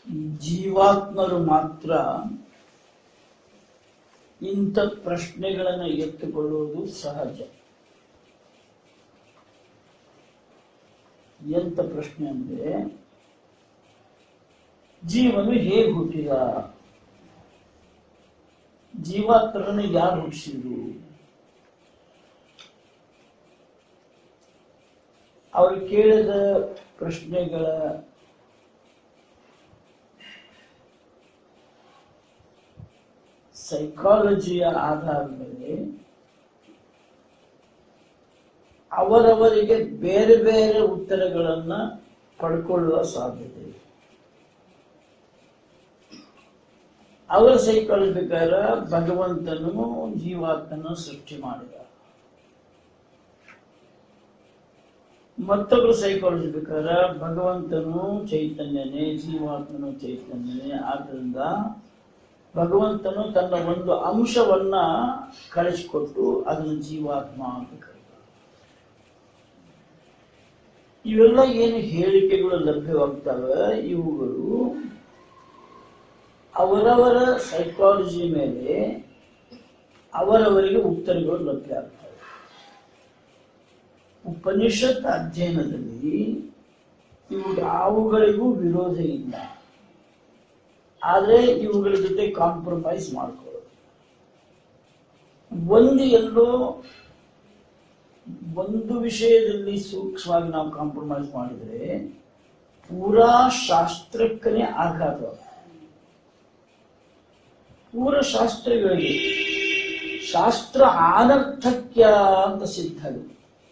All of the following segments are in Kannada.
ಜೀವಾತ್ಮರು ಮಾತ್ರ ಇಂಥ ಪ್ರಶ್ನೆಗಳನ್ನು ಎತ್ತುಕೊಳ್ಳುವುದು ಸಹಜ ಎಂತ ಪ್ರಶ್ನೆ ಅಂದ್ರೆ ಜೀವನು ಹೇಗೆ ಹುಟ್ಟಿದ ಜೀವಾತ್ಮರನ್ನು ಯಾರು ಹುಟ್ಟಿಸಿದ್ರು ಅವರು ಕೇಳಿದ ಪ್ರಶ್ನೆಗಳ ಸೈಕಾಲಜಿಯ ಆಧಾರದ ಮೇಲೆ ಅವರವರಿಗೆ ಬೇರೆ ಬೇರೆ ಉತ್ತರಗಳನ್ನ ಪಡ್ಕೊಳ್ಳುವ ಸಾಧ್ಯತೆ ಇದೆ ಅವರ ಸೈಕಾಲಜಿ ಪ್ರಕಾರ ಭಗವಂತನು ಜೀವಾತ್ಮನ ಸೃಷ್ಟಿ ಮಾಡಿದ ಮತ್ತೊಬ್ಬರು ಸೈಕಾಲಜಿ ಪ್ರಕಾರ ಭಗವಂತನು ಚೈತನ್ಯನೇ ಜೀವಾತ್ಮನು ಚೈತನ್ಯನೇ ಆದ್ದರಿಂದ ಭಗವಂತನು ತನ್ನ ಒಂದು ಅಂಶವನ್ನ ಕಳಿಸಿಕೊಟ್ಟು ಅದನ್ನು ಜೀವಾತ್ಮ ಅಂತ ಕರೀತಾರೆ ಇವೆಲ್ಲ ಏನು ಹೇಳಿಕೆಗಳು ಲಭ್ಯವಾಗ್ತವೆ ಇವುಗಳು ಅವರವರ ಸೈಕಾಲಜಿ ಮೇಲೆ ಅವರವರಿಗೆ ಉತ್ತರಗಳು ಲಭ್ಯ ಆಗ್ತವೆ ಉಪನಿಷತ್ ಅಧ್ಯಯನದಲ್ಲಿ ಇವು ಯಾವುಗಳಿಗೂ ವಿರೋಧ ಇಲ್ಲ ಆದರೆ ಇವುಗಳ ಜೊತೆ ಕಾಂಪ್ರಮೈಸ್ ಮಾಡ್ಕೊಳ್ಳೋದು ಒಂದು ಎಲ್ಲೋ ಒಂದು ವಿಷಯದಲ್ಲಿ ಸೂಕ್ಷ್ಮವಾಗಿ ನಾವು ಕಾಂಪ್ರಮೈಸ್ ಮಾಡಿದರೆ ಪೂರಾ ಶಾಸ್ತ್ರಕ್ಕನೇ ಆಘಾತ ಪೂರ ಶಾಸ್ತ್ರಗಳಿಗೆ ಶಾಸ್ತ್ರ ಅನರ್ಥಕ್ಯ ಅಂತ ಸಿದ್ಧ ಇದೆ.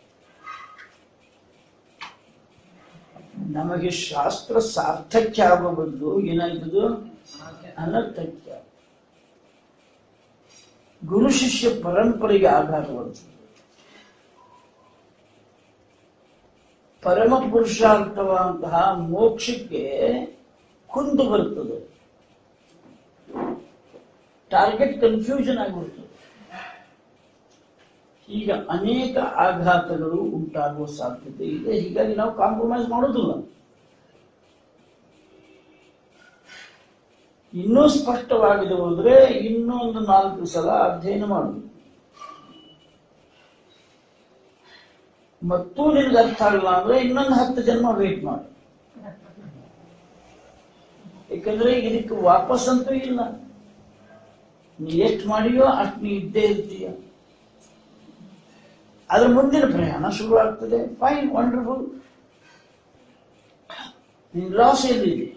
ನಮಗೆ ಶಾಸ್ತ್ರ ಸಾರ್ಥಕ್ಯ ಆಗೋ ಬದಲು ಏನಾಗ್ತದು ಅನರ್ಥಕ್ಯ ಗುರು ಶಿಷ್ಯ ಪರಂಪರೆಗೆ ಆಧಾರವಾಗುತ್ತದೆ ಪರಮ ಪುರುಷಾರ್ಥವಂತಹ ಮೋಕ್ಷಕ್ಕೆ ಕುಂದು ಬರುತ್ತದೆ ಟಾರ್ಗೆಟ್ ಕನ್ಫ್ಯೂಷನ್ ಆಗಿಬಿಡ್ತದೆ ಈಗ ಅನೇಕ ಆಘಾತಗಳು ಉಂಟಾಗುವ ಸಾಧ್ಯತೆ ಇದೆ ಹೀಗಾಗಿ ನಾವು ಕಾಂಪ್ರಮೈಸ್ ಮಾಡೋದಿಲ್ಲ ಇನ್ನೂ ಸ್ಪಷ್ಟವಾಗಿದೆ ಹೋದ್ರೆ ಇನ್ನೂ ಒಂದು ನಾಲ್ಕು ಸಲ ಅಧ್ಯಯನ ಮಾಡುದು ಮತ್ತೂ ನಿನಗೆ ಅರ್ಥ ಆಗಲ್ಲ ಅಂದ್ರೆ ಇನ್ನೊಂದು ಹತ್ತು ಜನ್ಮ ವೇಟ್ ಮಾಡು ಯಾಕಂದ್ರೆ ಇದಕ್ಕೆ ವಾಪಸ್ ಅಂತೂ ಇಲ್ಲ ನೀ ಎಷ್ಟು ಮಾಡಿಯೋ ಅಷ್ಟು ನೀ ಇದ್ದೇ ಇರ್ತೀಯ ಅದ್ರ ಮುಂದಿನ ಪ್ರಯಾಣ ಶುರು ಆಗ್ತದೆ ಫೈನ್ ವಂಡರ್ಫುಲ್ ನಿನ್ ಲಾಸ್ ಎಲ್ಲಿದೆ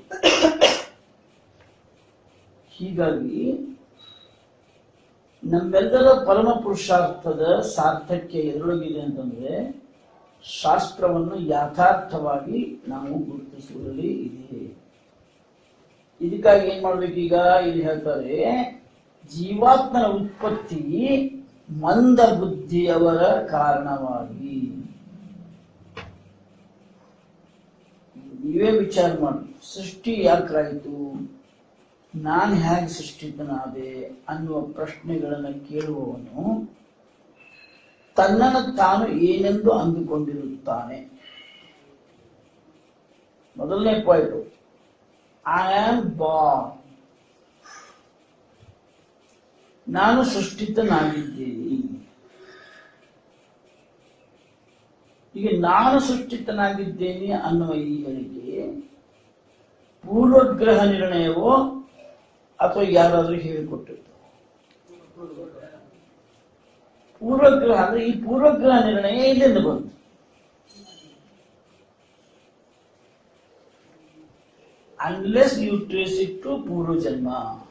ಹೀಗಾಗಿ ನಮ್ಮೆಲ್ಲರ ಪರಮ ಪುರುಷಾರ್ಥದ ಸಾರ್ಥಕ್ಯ ಎದುರೊಳಗಿದೆ ಅಂತಂದ್ರೆ ಶಾಸ್ತ್ರವನ್ನು ಯಥಾರ್ಥವಾಗಿ ನಾವು ಗುರುತಿಸುವಲ್ಲಿ ಇದೆ ಇದಕ್ಕಾಗಿ ಏನ್ ಮಾಡ್ಬೇಕೀಗ ಇಲ್ಲಿ ಹೇಳ್ತಾರೆ ಜೀವಾತ್ಮನ ಉತ್ಪತ್ತಿ ಮಂದ ಬುದ್ಧಿಯವರ ಕಾರಣವಾಗಿ ನೀವೇ ವಿಚಾರ ಮಾಡಿ ಸೃಷ್ಟಿ ಯಾಕಾಯಿತು ನಾನು ಹೇಗೆ ಸೃಷ್ಟಿತನಾದೆ ಅನ್ನುವ ಪ್ರಶ್ನೆಗಳನ್ನು ಕೇಳುವವನು ತನ್ನನ್ನು ತಾನು ಏನೆಂದು ಅಂದುಕೊಂಡಿರುತ್ತಾನೆ ಮೊದಲನೇ ಪಾಯಿಂಟ್ ಐ ಆಮ್ ಬಾರ್ನ್ ನಾನು ಸೃಷ್ಟಿತನಾಗಿದ್ದೇನೆ ಈಗ ನಾನು ಸೃಷ್ಟಿತನಾಗಿದ್ದೇನೆ ಅನ್ನುವ ಈ ಹೇಳಿಕೆ ಪೂರ್ವಗ್ರಹ ನಿರ್ಣಯವೋ ಅಥವಾ ಯಾರಾದರೂ ಹೇಳಿಕೊಟ್ಟಿರ್ತಾರೆ ಪೂರ್ವಗ್ರಹ ಅಂದ್ರೆ ಈ ಪೂರ್ವಗ್ರಹ ನಿರ್ಣಯ ಎಲ್ಲಿಂದ ಬಂತು unless you trace it to ಪೂರ್ವ ಜನ್ಮ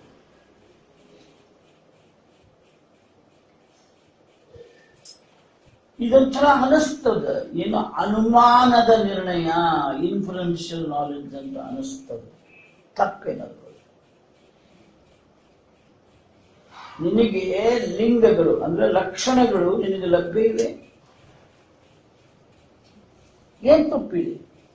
ಇದೊಂಥರ ಅನಿಸ್ತದ ಏನು ಅನುಮಾನದ ನಿರ್ಣಯ ಇನ್ಫ್ಲುಯೆನ್ಷಿಯಲ್ ನಾಲೆಡ್ಜ್ ಅಂತ ಅನಿಸ್ತದ ತಪ್ಪೇನದು ನಿನಗೆ ಲಿಂಗಗಳು ಅಂದ್ರೆ ಲಕ್ಷಣಗಳು ನಿನಗೆ ಲಭ್ಯ ಇವೆ ಏನ್ ತಪ್ಪಿದೆ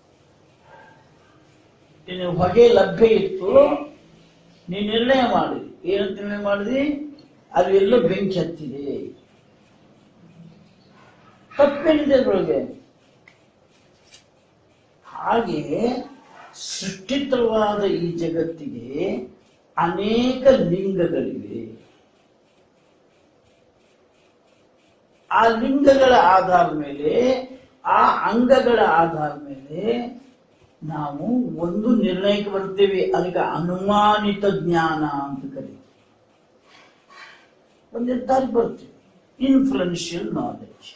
ನಿನಗೆ ಹೊಗೆ ಲಭ್ಯ ಇತ್ತು ನೀ ನಿರ್ಣಯ ಮಾಡಿ ಏನಂತ ನಿರ್ಣಯ ಮಾಡಿದಿ ಅದು ಎಲ್ಲೋ ಬೆಂಕಿ ಹತ್ತಿದೆ ತಪ್ಪೇನಿದೆ ಅದ್ರೊಳಗೆ ಹಾಗೆ ಸೃಷ್ಟಿತವಾದ ಈ ಜಗತ್ತಿಗೆ ಅನೇಕ ಲಿಂಗಗಳಿವೆ ಆ ಲಿಂಗಗಳ ಆಧಾರ ಮೇಲೆ ಆ ಅಂಗಗಳ ಆಧಾರ ಮೇಲೆ ನಾವು ಒಂದು ನಿರ್ಣಯಕ್ಕೆ ಬರ್ತೇವೆ ಅದಕ್ಕೆ ಅನುಮಾನಿತ ಜ್ಞಾನ ಅಂತ ಕರೀತೀವಿ ಒಂದು ನಿರ್ಧಾರಕ್ಕೆ ಬರ್ತೀವಿ ಇನ್ಫ್ಲುಯೆನ್ಷಿಯಲ್ ನಾಲೆಡ್ಜ್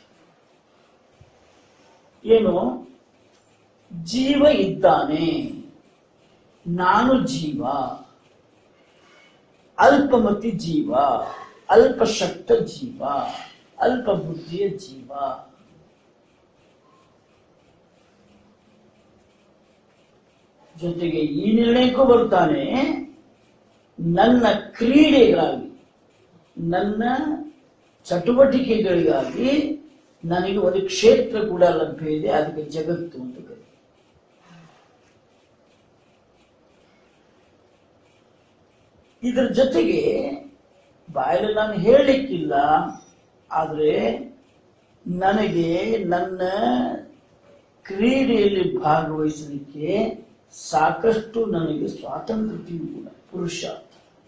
ಏನು ಜೀವ ಇದ್ದಾನೆ ನಾನು ಜೀವ ಅಲ್ಪಮತಿ ಜೀವ ಅಲ್ಪಶಕ್ತ ಜೀವ ಅಲ್ಪ ಬುದ್ಧಿಯ ಜೀವ ಜೊತೆಗೆ ಈ ನಿರ್ಣಯಕ್ಕೂ ಬರ್ತಾನೆ ನನ್ನ ಕ್ರೀಡೆಗಾಗಿ ನನ್ನ ಚಟುವಟಿಕೆಗಳಿಗಾಗಿ ನನಗೆ ಒಂದು ಕ್ಷೇತ್ರ ಕೂಡ ಲಭ್ಯ ಇದೆ ಅದಕ್ಕೆ ಜಗತ್ತು ಅಂತ ಕರೀತಾರೆ ಇದರ ಜೊತೆಗೆ ಬಾಯಲ್ಲಿ ನಾನು ಹೇಳಲಿಕ್ಕಿಲ್ಲ ಆದರೆ ನನಗೆ ನನ್ನ ಕ್ರೀಡೆಯಲ್ಲಿ ಭಾಗವಹಿಸಲಿಕ್ಕೆ ಸಾಕಷ್ಟು ನನಗೆ ಸ್ವಾತಂತ್ರ್ಯತೆಯೂ ಕೂಡ ಪುರುಷಾರ್ಥ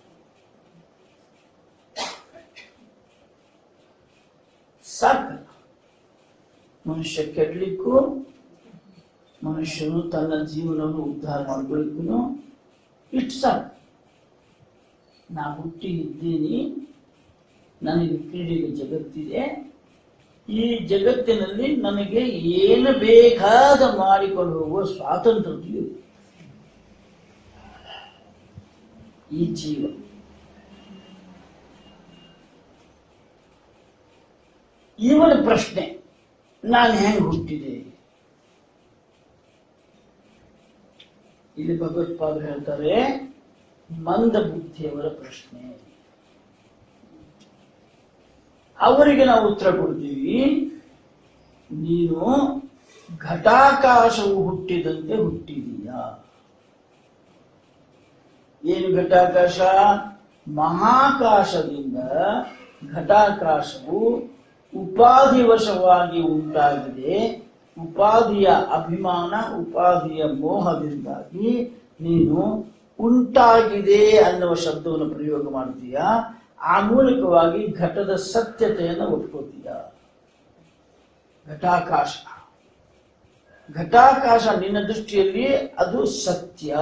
ಸಾಕಲ್ಲ ಮನುಷ್ಯ ಕೆಡ್ಲಿಕ್ಕೂ ಮನುಷ್ಯನು ತನ್ನ ಜೀವನವನ್ನು ಉದ್ಧಾರ ಮಾಡ್ಕೊಳ್ಳಿಕ್ಕೂ ಇಷ್ಟು ಸಾಕು ನಾ ಹುಟ್ಟಿ ಇದ್ದೀನಿ ನನಗೆ ಕ್ರೀಡೆಗೆ ಜಗತ್ತಿದೆ ಈ ಜಗತ್ತಿನಲ್ಲಿ ನನಗೆ ಏನು ಬೇಕಾದ ಮಾಡಿಕೊಂಡು ಹೋಗುವ ಸ್ವಾತಂತ್ರ್ಯತೆಯು ಇದೆ. ಈ ಜೀವ ಇವನ ಪ್ರಶ್ನೆ ನಾನು ಹೆಂಗ್ ಹುಟ್ಟಿದೆ ಇಲ್ಲಿ ಭಗವತ್ಪಾದರು ಹೇಳ್ತಾರೆ ಮಂದ ಬುದ್ಧಿಯವರ ಪ್ರಶ್ನೆ ಅವರಿಗೆ ನಾವು ಉತ್ತರ ಕೊಡ್ತೀವಿ ನೀನು ಘಟಾಕಾಶವು ಹುಟ್ಟಿದಂತೆ ಹುಟ್ಟಿದೀಯಾ ಏನು ಘಟಾಕಾಶ ಮಹಾಕಾಶದಿಂದ ಘಟಾಕಾಶವು ಉಪಾಧಿವಶವಾಗಿ ಉಂಟಾಗಿದೆ ಉಪಾಧಿಯ ಅಭಿಮಾನ ಉಪಾಧಿಯ ಮೋಹದಿಂದಾಗಿ ನೀನು ಉಂಟಾಗಿದೆ ಅನ್ನುವ ಶಬ್ದವನ್ನು ಪ್ರಯೋಗ ಮಾಡ್ತೀಯ ಆ ಮೂಲಕವಾಗಿ ಘಟದ ಸತ್ಯತೆಯನ್ನು ಒಪ್ಕೋತೀಯ ಘಟಾಕಾಶ ಘಟಾಕಾಶ ನಿನ್ನ ದೃಷ್ಟಿಯಲ್ಲಿ ಅದು ಸತ್ಯ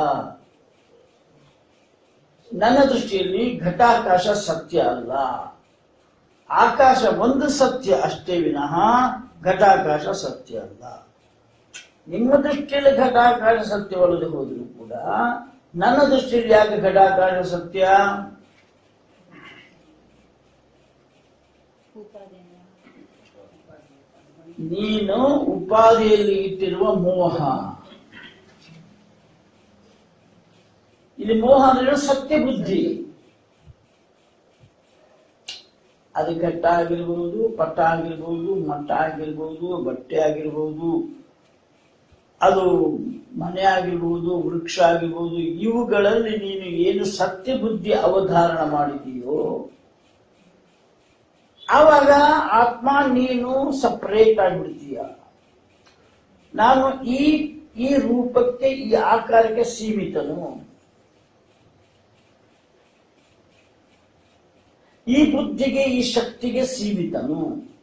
ನನ್ನ ದೃಷ್ಟಿಯಲ್ಲಿ ಘಟಾಕಾಶ ಸತ್ಯ ಅಲ್ಲ ಆಕಾಶ ಒಂದು ಸತ್ಯ ಅಷ್ಟೇ ವಿನಃ ಘಟಾಕಾಶ ಸತ್ಯ ಅಲ್ಲ ನಿಮ್ಮ ದೃಷ್ಟಿಯಲ್ಲಿ ಘಟಾಕಾಶ ಸತ್ಯವಲ್ಲದೆ ಹೋದರೂ ಕೂಡ ನನ್ನ ದೃಷ್ಟಿಯಲ್ಲಿ ಯಾಕೆ ಘಟಾಕಾಶ ಸತ್ಯ ನೀನು ಉಪಾಧಿಯಲ್ಲಿ ಇಟ್ಟಿರುವ ಮೋಹ ಇಲ್ಲಿ ಮೋಹ ಅಂದ್ರೆ ಸತ್ಯ ಬುದ್ಧಿ ಅದು ಘಟ್ಟ ಆಗಿರ್ಬೋದು ಪಟ್ಟ ಆಗಿರ್ಬೋದು ಮಟ್ಟ ಆಗಿರ್ಬೋದು ಬಟ್ಟೆ ಆಗಿರ್ಬೋದು ಅದು ಮನೆ ಆಗಿರ್ಬೋದು ವೃಕ್ಷ ಆಗಿರ್ಬೋದು ಇವುಗಳಲ್ಲಿ ನೀನು ಏನು ಸತ್ಯ ಬುದ್ಧಿ ಅವಧಾರಣ ಮಾಡಿದೀಯೋ ಆವಾಗ ಆತ್ಮ ನೀನು ಸಪರೇಟ್ ಆಗಿಬಿಡ್ತೀಯ ನಾನು ಈ ಈ ರೂಪಕ್ಕೆ ಈ ಆಕಾರಕ್ಕೆ ಸೀಮಿತನು ಈ ಬುದ್ಧಿಗೆ ಈ ಶಕ್ತಿಗೆ ಸೀಮಿತನು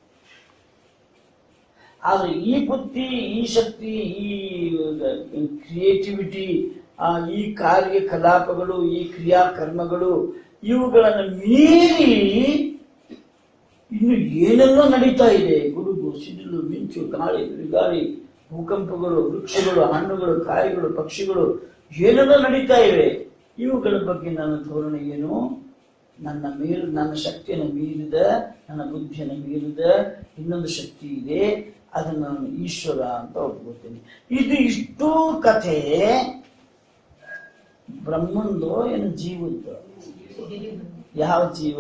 ಆದ್ರೆ ಈ ಬುದ್ಧಿ ಈ ಶಕ್ತಿ ಈ ಕ್ರಿಯೇಟಿವಿಟಿ ಈ ಕಾರ್ಯ ಕಲಾಪಗಳು ಈ ಕ್ರಿಯಾಕರ್ಮಗಳು ಇವುಗಳನ್ನು ಮೀರಿ ಇನ್ನು ಏನೆಲ್ಲ ನಡೀತಾ ಇದೆ ಗುಡುಗು ಸಿಡಿಲು ಮಿಂಚು ಗಾಳಿ ಬಿರುಗಾಳಿ ಭೂಕಂಪಗಳು ವೃಕ್ಷಗಳು ಹಣ್ಣುಗಳು ಕಾಯಿಗಳು ಪಕ್ಷಿಗಳು ಏನೆಲ್ಲ ನಡೀತಾ ಇವೆ ಇವುಗಳ ಬಗ್ಗೆ ನನ್ನ ಧೋರಣೆ ಏನು ನನ್ನ ಮೀರ್ ನನ್ನ ಶಕ್ತಿಯನ್ನು ಮೀರಿದ ನನ್ನ ಬುದ್ಧಿಯನ್ನು ಮೀರಿದ ಇನ್ನೊಂದು ಶಕ್ತಿ ಇದೆ ಅದನ್ನು ನಾನು ಈಶ್ವರ ಅಂತ ಒಪ್ಕೋತೀನಿ ಇದು ಇಷ್ಟೂ ಕಥೆ ಬ್ರಹ್ಮಂದು ಏನು ಜೀವದ್ದು ಯಾವ ಜೀವ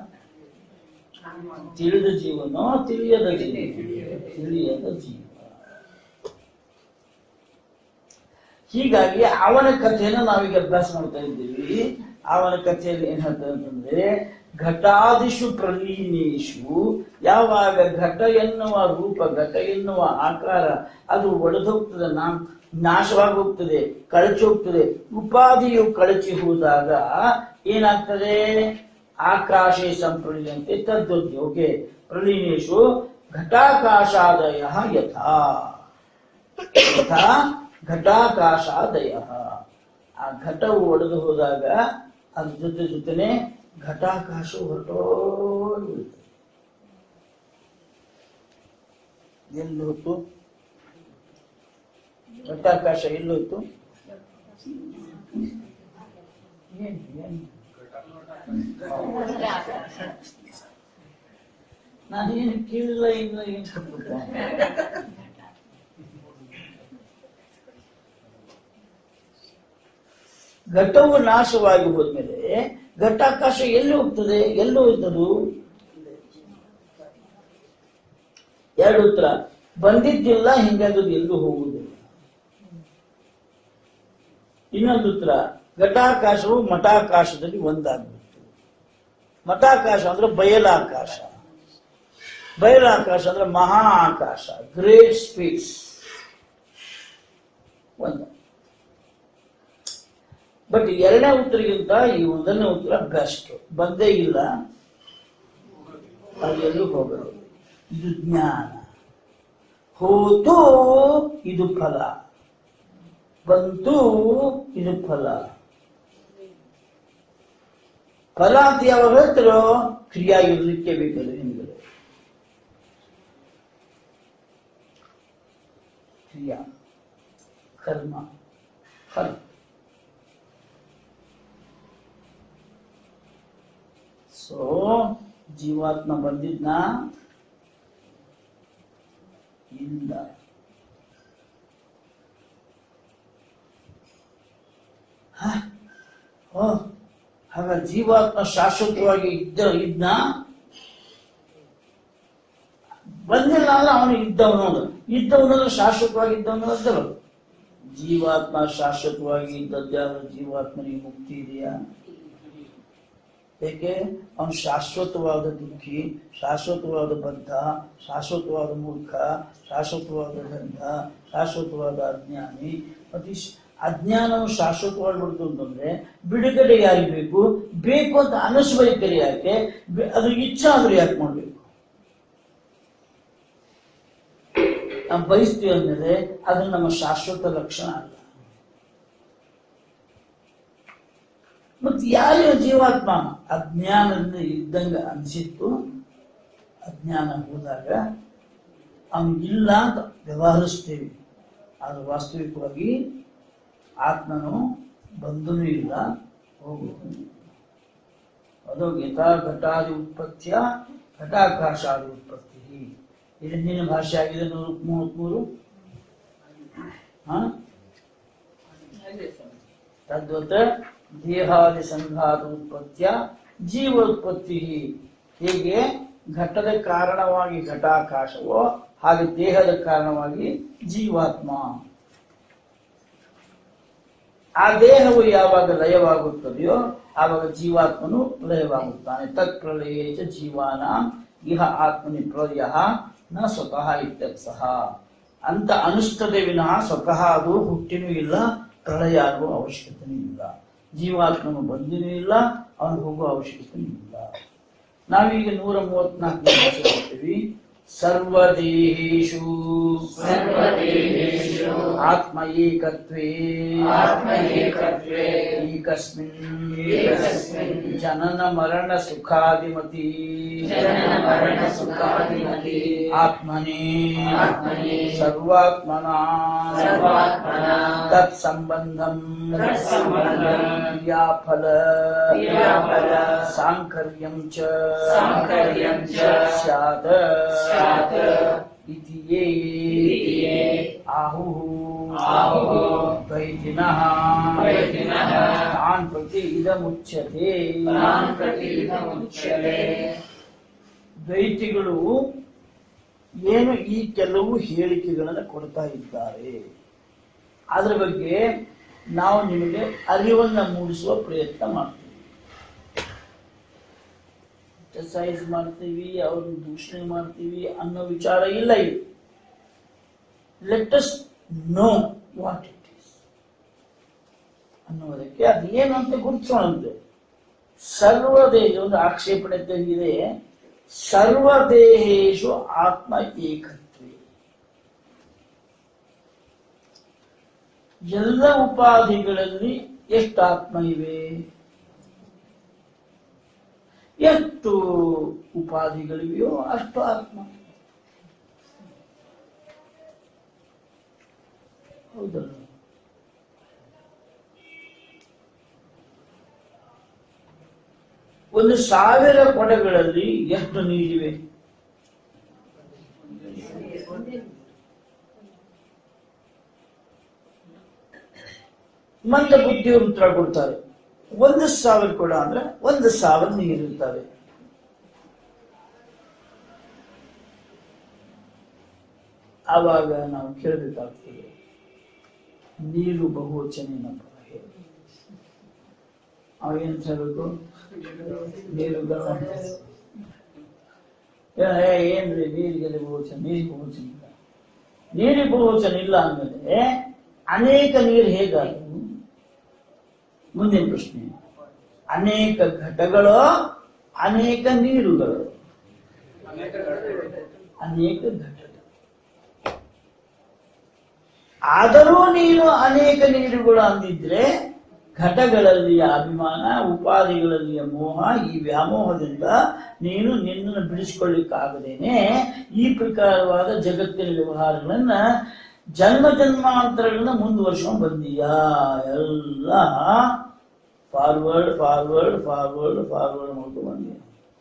ತಿಳಿದ ಜೀವನೋ ತಿಳಿಯದ ಜೀವ ತಿಳಿಯದ ಜೀವ ಹೀಗಾಗಿ ಅವನ ಕಥೆಯನ್ನು ನಾವೀಗ ಅಭ್ಯಾಸ ಮಾಡ್ತಾ ಇದ್ದೀವಿ ಅವನ ಕಥೆಯಲ್ಲಿ ಏನ್ ಹೇಳ್ತಾರೆ ಅಂತಂದ್ರೆ ಘಟಾದಿಷು ಪ್ರಲೀನೇಶು ಯಾವಾಗ ಘಟ ಎನ್ನುವ ರೂಪ ಘಟ ಎನ್ನುವ ಆಕಾರ ಅದು ಒಡೆದೋಗ್ತದೆ ನಾನ್ ನಾಶವಾಗಿ ಹೋಗ್ತದೆ ಕಳಚಿ ಹೋಗ್ತದೆ ಉಪಾಧಿಯು ಕಳಚಿ ಹೋದಾಗ ಏನಾಗ್ತದೆ ಆಕಾಶೇ ಸಂಪ್ರಳಿಯಂತೆ ತದ್ವದ್ಯೋಗೆ ಪ್ರಲೀನೇಶು ಘಟಾಕಾಶಾದಯ ಯಥಾ ಯಥಾ ಘಟಾಕಾಶಾದಯ ಆ ಘಟವು ಒಡೆದು ಹೋದಾಗ ಅದ್ರ ಜೊತೆ ಜೊತೆನೆ ಘಟಾಕಾಶವು ಹೊರಟೋಗ್ಬಿಡುತ್ತೆ ಎಲ್ಲಿ ಹೋಯ್ತು ಘಟಾಕಾಶ ಎಲ್ಲಿ ಹೋಯ್ತು ಏನು ಏನು ನಾನೇನು ಕೇಳಿಲ್ಲ ಇಲ್ಲ ಏನು ಕೊಟ್ಬಿಟ್ಟೆ ಘಟವು ನಾಶವಾಗಿ ಹೋದ್ಮೇಲೆ ಘಟಾಕಾಶ ಎಲ್ಲಿ ಹೋಗ್ತದೆ ಎಲ್ಲಿ ಹೋಯ್ತದು ಎರಡು ಉತ್ತರ ಬಂದಿದ್ದಿಲ್ಲ ಹಿಂಗಾಗಿ ಅದು ಎಲ್ಲೂ ಹೋಗುವುದಿಲ್ಲ ಇನ್ನೊಂದು ಉತ್ತರ ಘಟಾಕಾಶವು ಮಠಾಕಾಶದಲ್ಲಿ ಒಂದಾಗ್ಬಿಡ್ತು ಮಠಾಕಾಶ ಅಂದ್ರೆ ಬಯಲಾಕಾಶ ಬಯಲಾಕಾಶ ಅಂದ್ರೆ ಮಹಾ ಆಕಾಶ ಗ್ರೇಟ್ ಸ್ಪೇಸ್ ಒಂದು ಬಟ್ ಎರಡನೇ ಉತ್ತರಗಿಂತ ಈ ಒಂದನೇ ಉತ್ತರ ಬೆಸ್ಟ್ ಬಂದೇ ಇಲ್ಲ ಅದೆಲ್ಲೂ ಹೋಗಲ್ಲ ಇದು ಜ್ಞಾನ ಹೋತು ಇದು ಫಲ ಬಂತು ಇದು ಫಲ ಫಲ ಅಂತ ಯಾವಾಗ ಹೇಳ್ತಾರೋ ಕ್ರಿಯಾ ಇರ್ಲಿಕ್ಕೆ ಬೇಕಲ್ಲ ನಿಮ್ಗೆ ಕ್ರಿಯಾ ಕರ್ಮ ಫಲ ಸೊ ಜೀವಾತ್ಮ ಬಂದಿದ್ನ ಇಲ್ಲ ಹ? ಓ ಹಾಗ ಜೀವಾತ್ಮ ಶಾಶ್ವತವಾಗಿ ಇದ್ದ ಇದ್ನ ಬಂದಿಲ್ಲ ಅಂದ್ರೆ ಅವನು ಇದ್ದವನು ಇದ್ದವನು ಶಾಶ್ವತವಾಗಿ ಇದ್ದವನು ಅದ್ದಲ್ಲ ಜೀವಾತ್ಮ ಶಾಶ್ವತವಾಗಿ ಇದ್ದದ್ಯಾವ ಜೀವಾತ್ಮನಿಗೆ ಮುಕ್ತಿ ಇದೆಯಾ ಏಕೆ ಅವನು ಶಾಶ್ವತವಾದ ದುಃಖಿ ಶಾಶ್ವತವಾದ ಬದ್ಧ ಶಾಶ್ವತವಾದ ಮೂರ್ಖ ಶಾಶ್ವತವಾದ ಗಂಧ ಶಾಶ್ವತವಾದ ಅಜ್ಞಾನಿ ಮತ್ತು ಈ ಶ- ಅಜ್ಞಾನವು ಶಾಶ್ವತವಾಗಿ ಬಿಡ್ತು ಅಂತಂದ್ರೆ ಬಿಡುಗಡೆ ಯಾರಿಗೆ ಬೇಕು ಬೇಕು ಅಂತ ಅನಿಸ್ಬೇಕರೆ ಯಾಕೆ ಬೆ- ಅದು ಇಚ್ಛಾ ಆದ್ರೆ ಯಾಕೆ ಮಾಡ್ಬೇಕು ನಾವು ಬಯಸ್ತೀವಿ ಅಂದ್ಮೇಲೆ ಅದು ನಮ್ಮ ಶಾಶ್ವತ ಲಕ್ಷಣ ಅಲ್ಲ ಮತ್ತೆ ಯಾರು ಜೀವಾತ್ಮ ಅಜ್ಞಾನದಿಂದ ಇದ್ದಂಗ ಅನಿಸಿತ್ತು ಅಜ್ಞಾನ ಹೋದಾಗ ಅವನು ಇಲ್ಲ ಅಂತ ವ್ಯವಹರಿಸ್ತೇವೆ ಆದ್ರೆ ವಾಸ್ತವಿಕವಾಗಿ ಆತ್ಮನು ಬಂದನೂ ಇಲ್ಲ ಹೋಗುವುದೂ ಇಲ್ಲ ಅದು ಯಥಾ ಘಟಾದಿ ಉತ್ಪತ್ತಿಯ ಘಟಾಕಾಶಾದಿ ಉತ್ಪತ್ತಿ ಇದು ನಿನ್ನ ಭಾಷೆ ಆಗಿದೆ ನೂರ ಮೂವತ್ಮೂರು ಹಾ ತದ್ವತ್ ದೇಹಾದಿ ಸಂಘಾತ ಉತ್ಪತ್ತಿಯ ಜೀವ ಉತ್ಪತ್ತಿ ಹೀಗೆ ಘಟದ ಕಾರಣವಾಗಿ ಘಟಾಕಾಶವೋ ಹಾಗೆ ದೇಹದ ಕಾರಣವಾಗಿ ಜೀವಾತ್ಮ ಆ ದೇಹವು ಯಾವಾಗ ಲಯವಾಗುತ್ತದೆಯೋ ಆವಾಗ ಜೀವಾತ್ಮನು ಲಯವಾಗುತ್ತಾನೆ ತತ್ ಪ್ರಳಯೇ ಚ ಜೀವಾನ ಇಹ ಆತ್ಮನಿ ಪ್ರಳಯ ನ ಸ್ವತಃ ಇತ್ಯರ್ಥಃ ಅಂತ ಅನಿಸ್ತದೆ ವಿನಃ ಸ್ವತಃ ಅದು ಹುಟ್ಟಿನೂ ಇಲ್ಲ ಪ್ರಳಯ ಆಗುವ ಅವಶ್ಯಕತೆನೂ ಇಲ್ಲ ಜೀವಾತ್ಮನು ಬಂದಿನೂ ಇಲ್ಲ ಅವನು ಹೋಗುವ ಅವಶ್ಯಕತೆನೂ ಇಲ್ಲ ನಾವೀಗ ನೂರ ಮೂವತ್ನಾಲ್ಕು ಮಾಡ್ತೀವಿ ಸರ್ವದೇಹೇಶು ಸರ್ವದೇಹೇಷು ಆತ್ಮ ಏಕತ್ವೇ ಆತ್ಮ ಏಕತ್ವೇ ಏಕಸ್ಮಿನ್ ಏಕಸ್ಮಿನ್ ಜನನ ಮರಣ ಸುಖಾದಿಮತಿ ಜನನ ಮರಣ ಸುಖಾದಿಮತಿ ಆತ್ಮನೇ ಆತ್ಮನೇ ಸರ್ವಾತ್ಮನ ಸರ್ವಾತ್ಮನ ತತ್ಸಂಬಂಧಂ ತತ್ಸಂಬಂಧಂ ಕ್ರಿಯಾಫಲ ಕ್ರಿಯಾಫಲ ಸಾಂಕರ್ಯಂ ಚ ಸಾಂಕರ್ಯಂ ಚ ಸ್ಯಾತ್ ಸ್ಯಾತ್ ಇತಿ ಯೇ ಇತಿ ಯೇ ಆಹುಃ ಆಹುಃ ದ್ವೈತಿನಃ ದ್ವೈತಿನಃ ತಾನ್ ಪ್ರತಿ ಇದಮುಚ್ಯತೆ ತಾನ್ ಪ್ರತಿ ಇದಮುಚ್ಯತೆ. ದ್ವೈತಿಗಳು ಏನು ಈ ಕೆಲವು ಹೇಳಿಕೆಗಳನ್ನು ಕೊಡ್ತಾ ಇದ್ದಾರೆ ಅದರ ಬಗ್ಗೆ ನಾವು ನಿಮಗೆ ಅರಿವನ್ನ ಮೂಡಿಸುವ ಪ್ರಯತ್ನ ಮಾಡ್ತೀವಿ ಎಕ್ಸಸೈಸ್ ಮಾಡ್ತೀವಿ ಅವ್ರನ್ನ ದೂಷಣೆ ಮಾಡ್ತೀವಿ ಅನ್ನೋ ವಿಚಾರ ಇಲ್ಲ ಇದು let us know what it is ಅನ್ನುವುದಕ್ಕೆ ಅದು ಏನು ಅಂತ ಗುರುತಿಸೋಣಂತೆ ಸರ್ವದೇಹ ಒಂದು ಆಕ್ಷೇಪಣೆ ತೆಗೆದಿದೆ ಸರ್ವದೇಹೇಶು ಆತ್ಮ ಏಕತ್ವೇ ಎಲ್ಲ ಉಪಾಧಿಗಳಲ್ಲಿ ಎಷ್ಟು ಆತ್ಮ ಇವೆ ಎಷ್ಟು ಉಪಾಧಿಗಳಿವೆಯೋ ಅಷ್ಟು ಆತ್ಮ ಹೌದಲ್ಲ ಒಂದು ಸಾವಿರ ಕೊಡಗಳಲ್ಲಿ ಎಷ್ಟು ನೀರಿವೆ ಮಂದ ಬುದ್ಧಿಯವರು ಉತ್ತರ ಕೊಡ್ತಾರೆ ಒಂದು ಸಾವಿರ ಕೊಡ ಅಂದ್ರೆ ಒಂದು ಸಾವಿರ ನೀರಿರ್ತವೆ ಆವಾಗ ನಾವು ಕೇಳಬೇಕಾಗ್ತದೆ ನೀರು ಬಹುವಚನೇನಪ್ಪ ಹೇಳಿ ಅವಾಗೇನು ಹೇಳಬೇಕು ನೀರುಗಳು ಏ- ಏ, ಏನ್ರಿ ನೀರಿಗೆ ಬಹುವಚನ ನೀರಿಗೆ ಬಹುವಚನ ಇಲ್ಲ ನೀರಿಗೆ ಬಹುವಚನ ಇಲ್ಲ ಅಂದಮೇಲೆ ಅನೇಕ ನೀರು ಹೇಗಾದವು ಮುಂದಿನ ಪ್ರಶ್ನೆ ಅನೇಕ ಘಟಗಳು ಅನೇಕ ನೀರುಗಳು ಅನೇಕ ಘಟಗಳು ಆದರೂ ನೀನು ಅನೇಕ ನೀರುಗಳು ಅಂದಿದ್ರೆ ಘಟಗಳಲ್ಲಿ ಅಭಿಮಾನ ಉಪಾಧಿಗಳಲ್ಲಿ ಮೋಹ ಈ ವ್ಯಾಮೋಹದಿಂದ ನೀನು ನಿನ್ನನ್ನು ಬಿಡಿಸಿಕೊಳ್ಳಿಕ್ಕಾಗದೇನೆ ಈ ಪ್ರಕಾರವಾದ ಜಗತ್ತಿನ ವ್ಯವಹಾರಗಳನ್ನ ಜನ್ಮ ಜನ್ಮಾಂತರಗಳನ್ನ ಮುಂದುವರ್ಸ್ಕೊಂಡ್ ಬಂದೀಯಾ ಎಲ್ಲ ಫಾರ್ವರ್ಡ್ ಫಾರ್ವರ್ಡ್ ಫಾರ್ವರ್ಡ್ ಫಾರ್ವರ್ಡ್ ಮಾಡ್ಕೊಂಡು ಬಂದೀಯ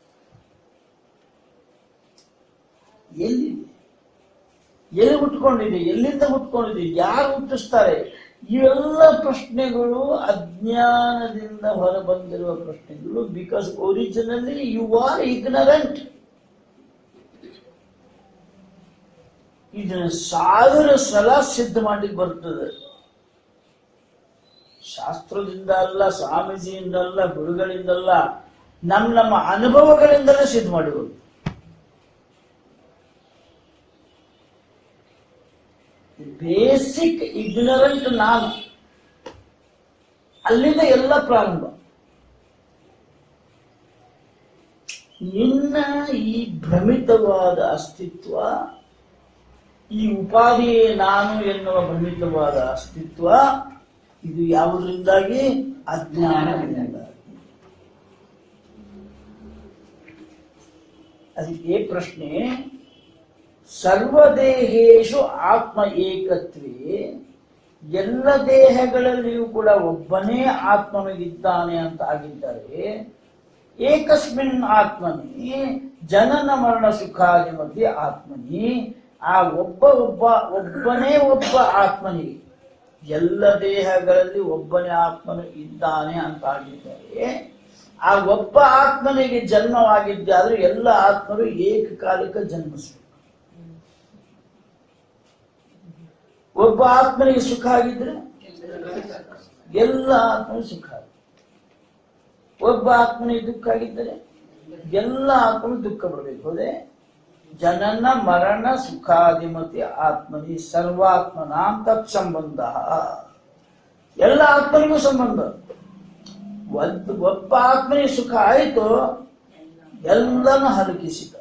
ಎಲ್ಲಿದೆ ಎಲ್ಲಿ ಹುಟ್ಕೊಂಡಿದೆ ಎಲ್ಲಿಂದ ಹುಟ್ಕೊಂಡಿದೆ ಯಾರು ಹುಟ್ಟಿಸ್ತಾರೆ ಇವೆಲ್ಲ ಪ್ರಶ್ನೆಗಳು ಅಜ್ಞಾನದಿಂದ ಹೊರಬಂದಿರುವ ಪ್ರಶ್ನೆಗಳು because originally you are ignorant ಇದನ್ನ ಸಾವಿರ ಸಲ ಸಿದ್ಧ ಮಾಡ್ಲಿಕ್ಕೆ ಬರ್ತದೆ ಶಾಸ್ತ್ರದಿಂದ ಅಲ್ಲ ಸ್ವಾಮೀಜಿಯಿಂದ ಅಲ್ಲ ಗುರುಗಳಿಂದಲ್ಲ ನಮ್ಮ ನಮ್ಮ ಅನುಭವಗಳಿಂದಲೇ ಸಿದ್ಧ ಮಾಡಿಬೋದು ಬೇಸಿಕ್ ಇಗ್ನರೆಂಟ್ ನಾನು ಅಲ್ಲಿಂದ ಎಲ್ಲ ಪ್ರಾರಂಭ ನಿನ್ನ ಈ ಭ್ರಮಿತವಾದ ಅಸ್ತಿತ್ವ ಈ ಉಪಾಧಿಯೇ ನಾನು ಎನ್ನುವ ಭ್ರಮಿತವಾದ ಅಸ್ತಿತ್ವ ಇದು ಯಾವುದರಿಂದಾಗಿ ಅಜ್ಞಾನದಿಂದಾಗಿ ಅದಕ್ಕೆ ಪ್ರಶ್ನೆ ಸರ್ವದೇಹೇಶು ಆತ್ಮ ಏಕತ್ವೇ ಎಲ್ಲ ದೇಹಗಳಲ್ಲಿಯೂ ಕೂಡ ಒಬ್ಬನೇ ಆತ್ಮನಿಗಿದ್ದಾನೆ ಅಂತ ಆಗಿದ್ದರೆ ಏಕಸ್ಮಿನ್ ಆತ್ಮನಿ ಜನನ ಮರಣ ಸುಖಾದಿ ಮಧ್ಯೆ ಆತ್ಮನಿ ಆ ಒಬ್ಬ ಒಬ್ಬ ಒಬ್ಬನೇ ಒಬ್ಬ ಆತ್ಮನಿಗೆ ಎಲ್ಲ ದೇಹಗಳಲ್ಲಿ ಒಬ್ಬನೇ ಆತ್ಮನು ಇದ್ದಾನೆ ಅಂತ ಆಗಿದ್ದರೆ ಆ ಒಬ್ಬ ಆತ್ಮನಿಗೆ ಜನ್ಮವಾಗಿದ್ದಾದ್ರೆ ಎಲ್ಲ ಆತ್ಮರು ಏಕಕಾಲಿಕ ಜನ್ಮಿಸಬೇಕು ಒಬ್ಬ ಆತ್ಮನಿಗೆ ಸುಖ ಆಗಿದ್ರೆ ಎಲ್ಲ ಆತ್ಮನಿಗೆ ಸುಖ ಆಗುತ್ತೆ ಒಬ್ಬ ಆತ್ಮನಿಗೆ ದುಃಖ ಆಗಿದ್ದರೆ ಎಲ್ಲ ಆತ್ಮನಿಗೆ ದುಃಖ ಬರಬೇಕು ಅದೇ ಜನನ ಮರಣ ಸುಖಾಧಿಮತಿ ಆತ್ಮನಿ ಸರ್ವಾತ್ಮನ ತತ್ಸಂಬಂಧ ಎಲ್ಲ ಆತ್ಮನಿಗೂ ಸಂಬಂಧ ಒಂದು ಒಬ್ಬ ಆತ್ಮನಿಗೆ ಸುಖ ಆಯಿತು ಎಲ್ಲನೂ ಹಲಕಿಸಿದ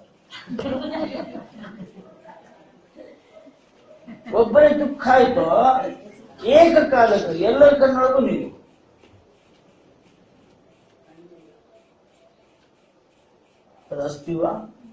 ಒಬ್ಬನೇ ದುಃಖ ಆಯ್ತು ಏಕಕಾಲಕ್ಕೆ ಎಲ್ಲರ ಕಣ್ಣೊಳಗೂ ನೀವು ರಸ್ತೀವ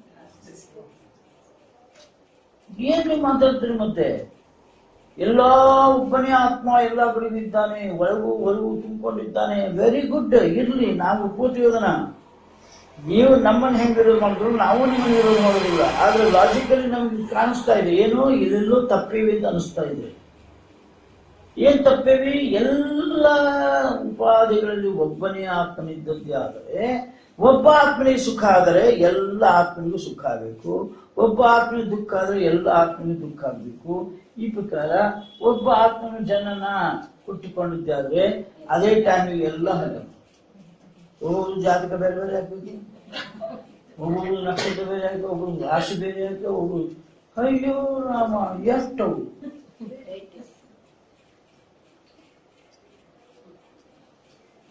ಏನ್ ನೀವು ಮಾತಾಡ್ತೀರಿ ಮತ್ತೆ ಎಲ್ಲ ಒಬ್ಬನೇ ಆತ್ಮ ಎಲ್ಲ ಕಡೆಗಿದ್ದಾನೆ ಒಳಗು ಹೊರಗು ತುಂಬಿಕೊಂಡಿದ್ದಾನೆ ವೆರಿ ಗುಡ್ ಇರ್ಲಿ ನಾವು ಒಪ್ಪೋತೀವಿ ಅದನ್ನ ನೀವು ನಮ್ಮನ್ನ ಹೆಂಗ್ ವಿರೋಧ ಮಾಡಿದ್ರು ನಾವು ನಿಮ್ಮನ್ನ ವಿರೋಧ ಮಾಡೋದಿಲ್ಲ ಆದ್ರೆ ಲಾಜಿಕಲಿ ನಮ್ಗೆ ಕಾಣಿಸ್ತಾ ಇದೆ ಏನೋ ಇದೆಲ್ಲೋ ತಪ್ಪಿವೆ ಅಂತ ಅನಿಸ್ತಾ ಇದೆ ಏನ್ ತಪ್ಪೇವಿ ಎಲ್ಲ ಉಪಾಧಿಗಳಲ್ಲಿ ಒಬ್ಬನೇ ಆತ್ಮನಿದ್ದದ್ದೇ ಆದರೆ ಒಬ್ಬ ಆತ್ಮನಿಗೆ ಸುಖ ಆದರೆ ಎಲ್ಲ ಆತ್ಮನಿಗೂ ಸುಖ ಆಗಬೇಕು ಒಬ್ಬ ಆತ್ಮನಿಗೆ ದುಃಖ ಆದರೆ ಎಲ್ಲ ಆತ್ಮನಿಗೆ ದುಃಖ ಆಗಬೇಕು ಈ ಪ್ರಕಾರ ಒಬ್ಬ ಆತ್ಮನ ಜನನ ಹುಟ್ಟಿಕೊಂಡಿದ್ದಾದ್ರೆ ಅದೇ ಟೈಮಿಗೆ ಎಲ್ಲ ಹಗಲು ಒಬ್ಬೊಬ್ರು ಜಾತಕ ಬೇರೆ ಬೇರೆ ಹಾಕ್ಬೇಕು ಒಬ್ಬೊಬ್ರು ನಕ್ಷತ್ರ ಬೇರೆ ಹಾಕಿ ಒಬ್ಬರು ರಾಶಿ ಬೇರೆ ಹಾಕಿ ಒಬ್ರು ಅಯ್ಯೋ ರಾಮ ಎಷ್ಟವು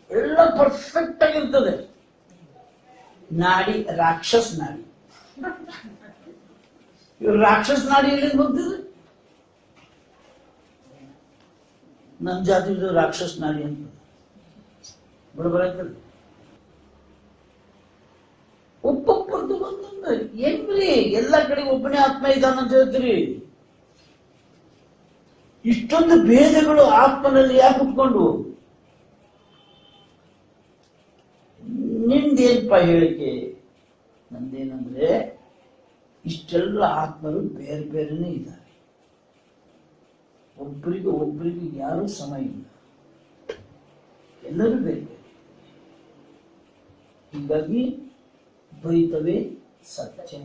ಎಲ್ಲ ಪರ್ಫೆಕ್ಟ್ ಆಗಿರ್ತದೆ ನಾಡಿ ರಾಕ್ಷಸ್ ನಾಡಿ ಇವ್ರು ರಾಕ್ಷಸ್ ನಾಡಿ ಎಲ್ಲಿ ಬಂದಿದೆ ನನ್ನ ಜಾತಿದು ರಾಕ್ಷಸ್ ನಾಡಿ ಅಂತ ಬರೋಬರ ಆಯ್ತಲ್ಲ ಒಬ್ಬೊಬ್ಬರದು ಒಂದೊಂದು ಏನ್ರಿ ಎಲ್ಲ ಕಡೆ ಒಬ್ಬನೇ ಆತ್ಮ ಇದ್ದಾನಂತ ಹೇಳ್ತೀರಿ ಇಷ್ಟೊಂದು ಭೇದಗಳು ಆತ್ಮನಲ್ಲಿ ಯಾಕೆ ಉಟ್ಕೊಂಡು ನಿಮ್ದೇನಪ್ಪ ಹೇಳಿಕೆ ನಂದೇನಂದ್ರೆ ಇಷ್ಟೆಲ್ಲ ಆತ್ಮರು ಬೇರೆ ಬೇರೆನೇ ಇದ್ದಾರೆ ಒಬ್ಬರಿಗೆ ಒಬ್ಬರಿಗೆ ಯಾರೂ ಸಮ ಇಲ್ಲ ಎಲ್ಲರೂ ಬೇರೆ ಬೇರೆ ಹೀಗಾಗಿ ದ್ವೈತವೇ ಸತ್ಯ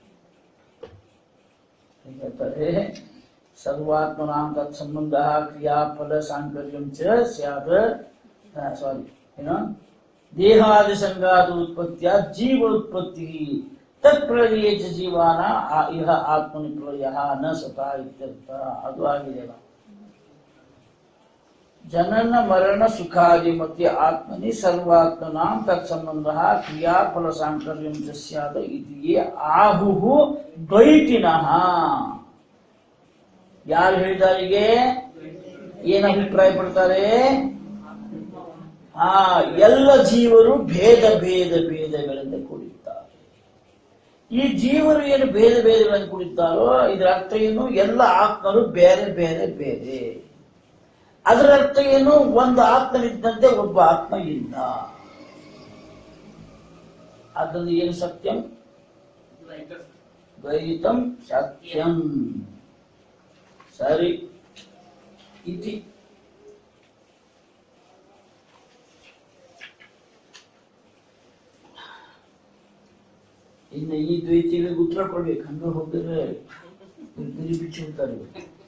ಹೇಳ್ತಾರೆ ಸರ್ವಾತ್ಮನಾಂ ತತ್ ಸಂಬಂಧ ಕ್ರಿಯಾಫಲ ಸಾಂಕರ್ಯಂ ಚ ಸ್ಯಾದ ಸಾರಿ ಏನೋ ದೇಹಾದಿ ಸಂಘಾದ ಉತ್ಪತ್ತಿಯ ಜೀವ ಉತ್ಪತ್ತಿ ತತ್ ಪ್ರಳಯ ಚ ಜೀವಾನ ಆ- ಇಹ ಆತ್ಮನಿ ಪ್ರಳಯ ನ ಸತಾ ಇತ್ಯರ್ಥ ಅದು ಆಗಿದೆ ಅಲ್ಲ. ಜನನ ಮರಣ ಸುಖಾದಿ ಮತ್ತೆ ಆತ್ಮನಿ ಸರ್ವಾತ್ಮನಾಂ ತತ್ ಸಂಬಂಧ ಕ್ರಿಯಾಫಲ ಸಾಂಕರ್ಯಂ ಚ ಸ್ಯಾದ ಇದಿಯೇ ಆಹುಹು ದ್ವೈತಿನಃ ಯಾರು ಹೇಳಿದಾರಿಗೆ ಏನ್ ಅಭಿಪ್ರಾಯ ಪಡ್ತಾರೆ ಆ ಎಲ್ಲ ಜೀವರು ಭೇದ ಭೇದ ಭೇದಗಳಿಂದ ಕೂಡಿದ್ದಾರೆ ಈ ಜೀವರು ಏನು ಭೇದ ಭೇದಗಳನ್ನು ಕೂಡಿದ್ದಾರೋ ಇದರ ಅರ್ಥ ಏನು ಎಲ್ಲ ಆತ್ಮರು ಬೇರೆ ಬೇರೆ ಬೇರೆ ಅದರ ಅರ್ಥ ಏನು ಒಂದು ಆತ್ಮನಿದ್ದಂತೆ ಒಬ್ಬ ಆತ್ಮ ಇಲ್ಲ ಅದನ್ನು ಏನು ಸತ್ಯಂ ದ್ವೈತಂ ಸತ್ಯಂ ಸರಿ ಇತಿ ಇನ್ನು ಈ ದ್ವೈತಿಗಳಿಗೆ ಉತ್ತರ ಕೊಡ್ಬೇಕು ಹಂಗ ಹೋಗಿದ್ರೆ ಬಿರಿ ಬಿಚ್ಚಿರ್ತಾರೆ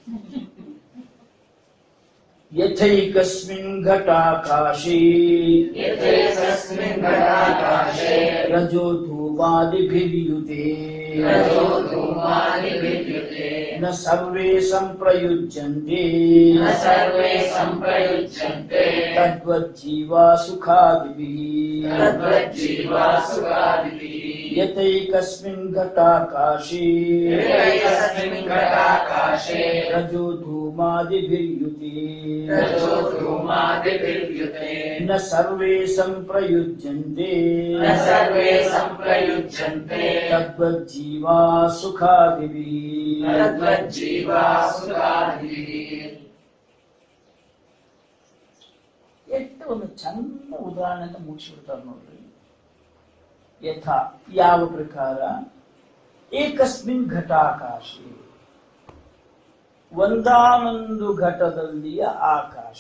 ಯಥೈಕಸ್ಮಿನ್ ಘಟಾಕಾಶೇ यथैकस्मिन् घटाकाशे ರಜೋ ಧೂಮಾದಿಭಿರ್ಯುತೆ रजो धूमादिविद्युते ನ ಸರ್ವೇ ಸಂಪ್ರಯುಜ್ಯಂತೆ न सर्वे सम्प्रयुज्यन्ते ತದ್ವಜ್ಜೀವಾ ಸುಖಾದಿಭಿಃ तद्वज्जीवासुरादिभिः ಯತೈಕಸ್ಮಿನ್ ಘಟಾಕಾಶೇ यथैकस्मिन् घटाकाशे ರಜೋ ಧೂಮಾದಿಭಿರ್ಯುತೆ रजो धूमादिविद्युते ನ ಸರ್ವೇ ಸಂಪ್ರಯುಜ್ಯಂತೆ न सर्वे सम्प्रयुज्यन्ते ತದ್ವಜ್ಜೀವಾ ಸುಖಾದಿಭಿಃ तद्वज्जीवासुरादिभिः ಎಷ್ಟು ಒಂದು ಚಂದ ಉದಾಹರಣೆ ಮುಗಿಸ್ಬಿಡ್ತಾರೆ ನೋಡ್ರಿ ಯಥಾ ಯಾವ ಪ್ರಕಾರ ಏಕಸ್ಮಿನ್ ಘಟಾಕಾಶಿ ಒಂದಾನೊಂದು ಘಟದಲ್ಲಿಯ ಆಕಾಶ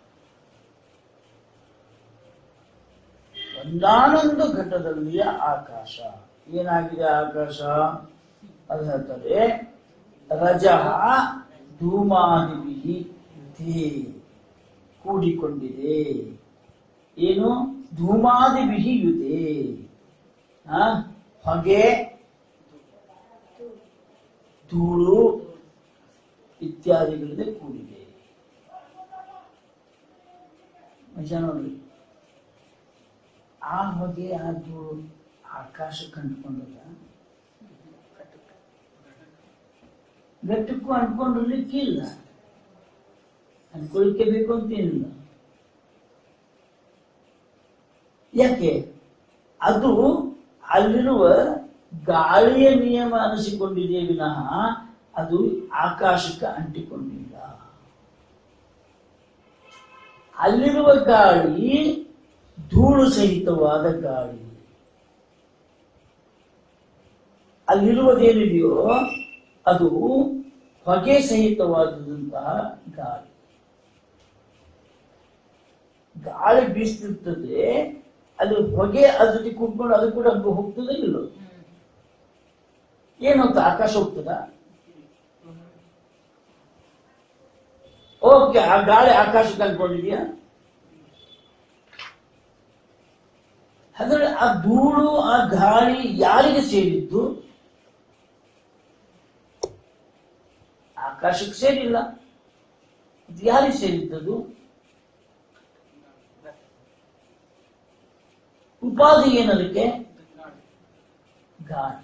ಒಂದಾನೊಂದು ಘಟದಲ್ಲಿಯ ಆಕಾಶ ಏನಾಗಿದೆ ಆಕಾಶ ಅದು ಹೇಳ್ತಾರೆ ರಜಃ ಧೂಮಾದಿಭಿ ಯುತೆ ಕೂಡಿಕೊಂಡಿದೆ ಏನು ಧೂಮಾದಿಭಿ ಯುತೆ ಆ, ಹೊಗೆ ಧೂಳು ಇತ್ಯಾದಿಗಳಿಂದ ಕೂಡಿದೆ ನಿಜ ನೋಡ್ರಿ ಆ ಹೊಗೆ ಆ ಧೂಳು ಆಕಾಶ ಕಂಡುಕೊಂಡದ ಗಟ್ಟಕ್ಕೂ ಅಂದ್ಕೊಂಡಿರ್ಲಿಕ್ಕಿಲ್ಲ ಅನ್ಕೊಳ್ಳಿಕ್ಕೆ ಬೇಕು ಅಂತೇನಿಲ್ಲ ಯಾಕೆ ಅದು ಅಲ್ಲಿರುವ ಗಾಳಿಯ ನಿಯಮ ಅನಿಸಿಕೊಂಡಿದೆ ವಿನಃ ಅದು ಆಕಾಶಕ್ಕೆ ಅಂಟಿಕೊಂಡಿಲ್ಲ ಅಲ್ಲಿರುವ ಗಾಳಿ ಧೂಳು ಸಹಿತವಾದ ಗಾಳಿ ಅಲ್ಲಿರುವುದೇನಿದೆಯೋ ಅದು ಹೊಗೆ ಸಹಿತವಾದಂತಹ ಗಾಳಿ ಗಾಳಿ ಬೀಸ್ತಿರ್ತದೆ ಅದು ಹೊಗೆ ಅದ್ರ ಜೊತೆ ಕೂತ್ಕೊಂಡು ಅದು ಕೂಡ ಹಂಗ ಹೋಗ್ತದೆ ಇಲ್ಲ ಏನಂತ ಆಕಾಶ ಹೋಗ್ತದ ಓಕೆ ಆ ಗಾಳಿ ಆಕಾಶಕ್ಕೆ ಅನ್ಕೊಂಡಿದ್ಯಾ ಹಾಗಾದ್ರೆ ಆ ಧೂಳು ಆ ಗಾಳಿ ಯಾರಿಗೆ ಸೇರಿದ್ದು ಆಕಾಶಕ್ಕೆ ಸೇರಿಲ್ಲ ಇದು ಯಾರಿಗೆ ಸೇರಿದ್ದದು ಉಪಾಧಿ ಏನದಕ್ಕೆ ಗಾಳಿ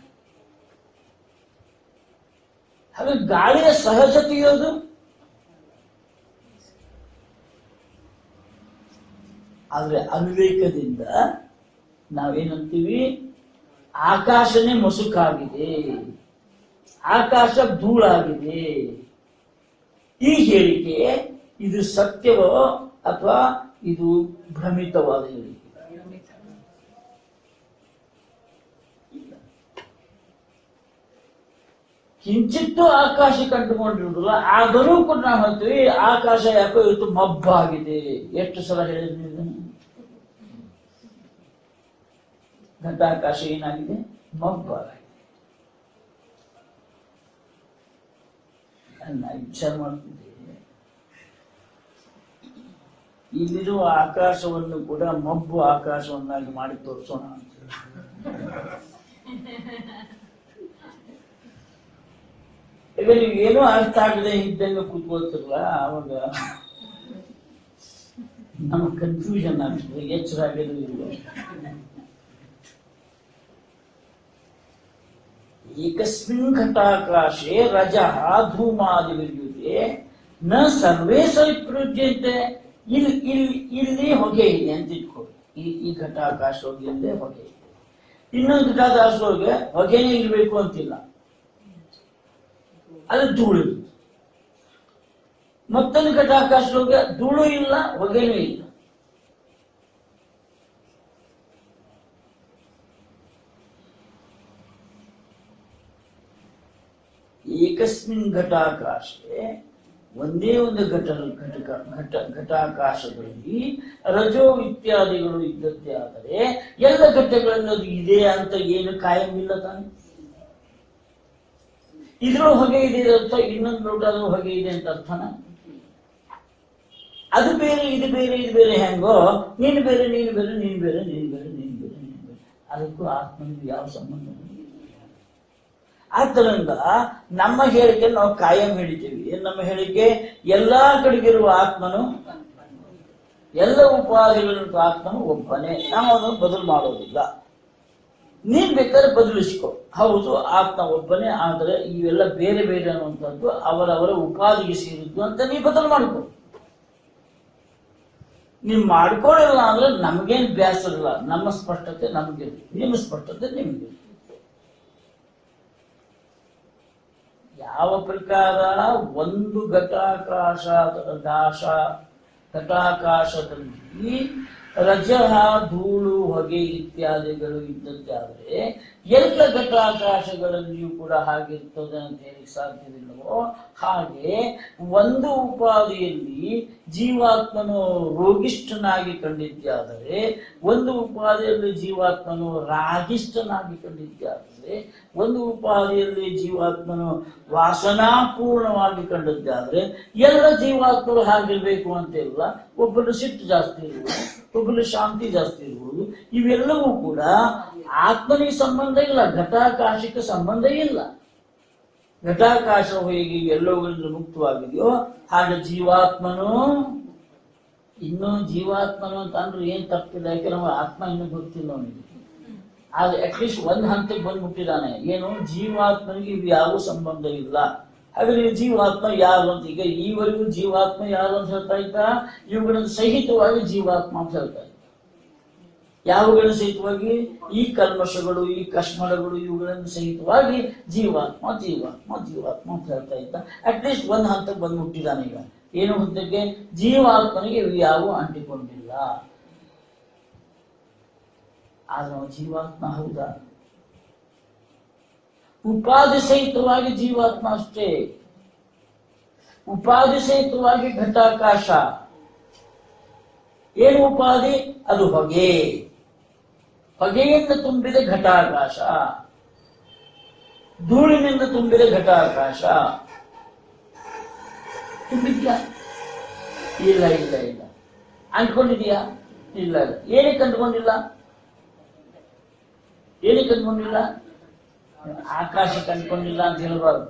ಹಾಗೆ ಗಾಳಿಯ ಸಹಜತೆಯೋದು ಆದ್ರೆ ಅವಿವೇಕದಿಂದ ನಾವೇನಂತೀವಿ ಆಕಾಶನೇ ಮಸುಕಾಗಿದೆ ಆಕಾಶ ಧೂಳಾಗಿದೆ ಈ ಹೇಳಿಕೆ ಇದು ಸತ್ಯವೋ ಅಥವಾ ಇದು ಭ್ರಮಿತವಾದ ಹೇಳಿಕೆ ಕಿಂಚಿತ್ತು ಆಕಾಶ ಕಂಡುಕೊಂಡಿರುವುದಿಲ್ಲ ಆದರೂ ಕೂಡ ನಾವು ಹೇಳ್ತೀವಿ ಆಕಾಶ ಯಾಕೋ ಇವತ್ತು ಮಬ್ಬಾಗಿದೆ ಎಷ್ಟು ಸಲ ಹೇಳಿದ್ವಿ ಇದನ್ನ? ಘಟಾಕಾಶ ಏನಾಗಿದೆ ಮಬ್ಬಾಗಿದೆ ನಾನು ವಿಚಾರ ಮಾಡ್ತಿದ್ದೆ ಇಲ್ಲಿರುವ ಆಕಾಶವನ್ನು ಕೂಡ ಮಬ್ಬು ಆಕಾಶವನ್ನಾಗಿ ಮಾಡಿ ತೋರಿಸೋಣ ಅಂತ ಈಗ ನೀವು ಏನೂ ಅರ್ಥ ಆಗದೆ ಇದ್ದಂಗೆ ಕೂತ್ಕೊಳ್ತಿರಲ್ಲ ಅವಾಗ ನಮಗೆ ಕನ್ಫ್ಯೂಷನ್ ಆಗ್ತದೆ ಎಚ್ಚರ ಆಗೋದು ಇಲ್ಲ ಏಕಸ್ಮಿನ್ ಘಟಾಕಾಶೆ ರಜಃ ಧೂಮಾದಿ ವಿದ್ಯುತೆ ನ ಸರ್ವೇ ಸರಿಪ್ರಜ್ಯಂತೆ ಇಲ್ಲಿ ಇಲ್ಲಿ ಇಲ್ಲಿ ಹೊಗೆ ಇದೆ ಅಂತ ಇಟ್ಕೊಳ್ಳಿ ಈ ಈ ಘಟಾಕಾಶದೊಳಗೆ ಹೊಗೆ ಇದೆ ಇನ್ನೊಂದು ಘಟಾಕಾಶದೊಳಗೆ ಹೊಗೆನೇ ಇರಬೇಕು ಅಂತಿಲ್ಲ ಅದು ಧೂಳು ಇರುತ್ತೆ. ಮತ್ತೊಂದು ಘಟಾಕಾಶದೊಳಗೆ ಧೂಳು ಇಲ್ಲ ಹೊಗೆನೂ ಇಲ್ಲ ಏಕಸ್ಮಿನ್ ಘಟಾಕಾಶೆ ಒಂದೇ ಒಂದು ಘಟ ಘಟಕ ಘಟ ಘಟಾಕಾಶದಲ್ಲಿ ರಜೋ ಇತ್ಯಾದಿಗಳು ಇದ್ದದ್ದೇ ಆದರೆ ಎಲ್ಲ ಘಟ್ಟಗಳಲ್ಲಿ ಅದು ಇದೆ ಅಂತ ಏನು ಕಾಯಂ ಇಲ್ಲ ತಾನೆ ಇದ್ರೂ ಹೊಗೆ ಇದೆ ಅಂತ ಇನ್ನೊಂದು ಲೋಟದೂ ಹೊಗೆ ಇದೆ ಅಂತ ಅರ್ಥನ ಅದು ಬೇರೆ ಇದು ಬೇರೆ ಇದು ಬೇರೆ ಹೆಂಗೋ ನೀನು ಬೇರೆ ನೀನು ಬೇರೆ ನೀನು ಬೇರೆ ನೀನು ಬೇರೆ ನೀನು ಬೇರೆ ನೀನು ಬೇರೆ ಅದಕ್ಕೂ ಆತ್ಮನಿಗೂ ಯಾವ ಸಂಬಂಧ ಇಲ್ಲ. ಆದ್ದರಿಂದ ನಮ್ಮ ಹೇಳಿಕೆ ನಾವು ಕಾಯಂ ಹೇಳಿದ್ದೇವೆ ಏನ್ ನಮ್ಮ ಹೇಳಿಕೆ ಎಲ್ಲಾ ಕಡೆಗಿರುವ ಆತ್ಮನು ಎಲ್ಲ ಉಪಾಧಿಗಳಿರುವ ಆತ್ಮನು ಒಬ್ಬನೇ ನಾವು ಅದನ್ನು ಬದಲು ಮಾಡೋದಿಲ್ಲ ನೀನ್ ಬೇಕಾದ್ರೆ ಬದಲಿಸ್ಕೊ ಹೌದು ಆತ್ಮ ಒಬ್ಬನೇ ಆದರೆ ಇವೆಲ್ಲ ಬೇರೆ ಬೇರೆ ಅನ್ನುವಂಥದ್ದು ಅವರವರ ಉಪಾಧಿಗೆ ಸೇರಿದ್ದು ಅಂತ ನೀ ಬದಲು ಮಾಡ್ಕೊ ನೀವ್ ಮಾಡ್ಕೊಳ್ಳಿಲ್ಲ ಅಂದ್ರೆ ನಮ್ಗೇನ್ ಬೇಸರ ಇಲ್ಲ ನಮ್ಮ ಸ್ಪಷ್ಟತೆ ನಮ್ಗೆ ನಿಮ್ಮ ಸ್ಪಷ್ಟತೆ ನಿಮ್ಗೆ ಯಾವ ಪ್ರಕಾರ ಒಂದು ಘಟಾಕಾಶ ದಾಶ ಘಟಾಕಾಶದಲ್ಲಿ ರಜಃ ಧೂಳು ಹೊಗೆ ಇತ್ಯಾದಿಗಳು ಇದ್ದದ್ದಾದರೆ ಎಲ್ಲ ಘಟಾಕಾಶಗಳಲ್ಲಿಯೂ ಕೂಡ ಹಾಗಿರ್ತದೆ ಅಂತ ಹೇಳಿ ಸಾಧ್ಯವಿಲ್ಲವೋ ಹಾಗೆ ಒಂದು ಉಪಾಧಿಯಲ್ಲಿ ಜೀವಾತ್ಮನು ರೋಗಿಷ್ಠನಾಗಿ ಕಂಡಿದ್ದಾದರೆ ಒಂದು ಉಪಾಧಿಯಲ್ಲಿ ಜೀವಾತ್ಮನು ರಾಗಿಷ್ಠನಾಗಿ ಕಂಡಿದ್ದಾದರೆ ಒಂದು ಉಪಾಧಿಯಲ್ಲಿ ಜೀವಾತ್ಮನು ವಾಸನಾಪೂರ್ಣವಾಗಿ ಕಂಡದ್ದಾದ್ರೆ ಎಲ್ಲ ಜೀವಾತ್ಮರು ಹಾಗಿರ್ಬೇಕು ಅಂತ ಇಲ್ಲ ಒಬ್ಬರು ಸಿಟ್ಟು ಜಾಸ್ತಿ ಇರ್ಬೋದು ಒಬ್ಬರು ಶಾಂತಿ ಜಾಸ್ತಿ ಇರ್ಬೋದು ಇವೆಲ್ಲವೂ ಕೂಡ ಆತ್ಮನಿಗೆ ಸಂಬಂಧ ಇಲ್ಲ ಘಟಾಕಾಶಕ್ಕೆ ಸಂಬಂಧ ಇಲ್ಲ ಘಟಾಕಾಶ ಹೇಗೆ ಎಲ್ಲವುಗಳಿಂದ ಮುಕ್ತವಾಗಿದೆಯೋ ಹಾಗೆ ಜೀವಾತ್ಮನು ಇನ್ನೂ ಜೀವಾತ್ಮನು ಅಂತ ಅಂದ್ರೆ ಏನ್ ತಪ್ಪಿಲ್ಲ ಯಾಕೆ ನಮ್ಮ ಆತ್ಮ ಇನ್ನೂ ಗೊತ್ತಿಲ್ಲ ಅವನಿಗೆ ಆದ್ರೆ ಅಟ್ಲೀಸ್ಟ್ ಒಂದ್ ಹಂತಕ್ಕೆ ಬಂದ್ಬಿಟ್ಟಿದ್ದಾನೆ ಏನು ಜೀವಾತ್ಮನಿಗೆ ಇವು ಯಾವ ಸಂಬಂಧ ಇಲ್ಲ ಹಾಗಾದ್ರೆ ಈ ಜೀವಾತ್ಮ ಯಾರು ಅಂತ ಈಗ ಈವರೆಗೂ ಜೀವಾತ್ಮ ಯಾರು ಅಂತ ಹೇಳ್ತಾ ಇದ್ದ ಇವುಗಳನ್ನು ಸಹಿತವಾಗಿ ಜೀವಾತ್ಮ ಅಂತ ಹೇಳ್ತಾ ಇದ್ದ ಯಾವುಗಳ ಸಹಿತವಾಗಿ ಈ ಕಲ್ಮಶಗಳು ಈ ಕಶ್ಮಲಗಳು ಇವುಗಳನ್ನು ಸಹಿತವಾಗಿ ಜೀವಾತ್ಮ ಜೀವಾತ್ಮ ಜೀವಾತ್ಮ ಅಂತ ಹೇಳ್ತಾ ಇದ್ದ ಅಟ್ಲೀಸ್ಟ್ ಒಂದ್ ಹಂತಕ್ಕೆ ಬಂದು ಮುಟ್ಟಿದಾನೆ ಈಗ ಏನು ಹಂತಕ್ಕೆ ಜೀವಾತ್ಮನಿಗೆ ಇವು ಯಾವ ಅಂಟಿಕೊಂಡಿಲ್ಲ ಆದ್ರೆ ಅವ ಜೀವಾತ್ಮ ಹೌದಾ ಉಪಾಧಿ ಸಹಿತವಾಗಿ ಜೀವಾತ್ಮ ಅಷ್ಟೇ ಉಪಾಧಿ ಸಹಿತವಾಗಿ ಘಟಾಕಾಶ ಏನು ಉಪಾಧಿ ಅದು ಹೊಗೆ ಹೊಗೆಯಿಂದ ತುಂಬಿದ ಘಟಾಕಾಶ ಧೂಳಿನಿಂದ ತುಂಬಿದ ಘಟಾಕಾಶ ತುಂಬಿದ್ಯಾ ಇಲ್ಲ ಇಲ್ಲ ಇಲ್ಲ ಅಂದ್ಕೊಂಡಿದ್ಯಾ ಇಲ್ಲ ಇಲ್ಲ ಏನಕ್ಕೆ ಅಂದ್ಕೊಂಡಿಲ್ಲ ಏನಕ್ಕೆ ಅಂದ್ಕೊಂಡಿಲ್ಲ ಆಕಾಶ ಕಂಡ್ಕೊಂಡಿಲ್ಲ ಅಂತ ಹೇಳಬಾರ್ದು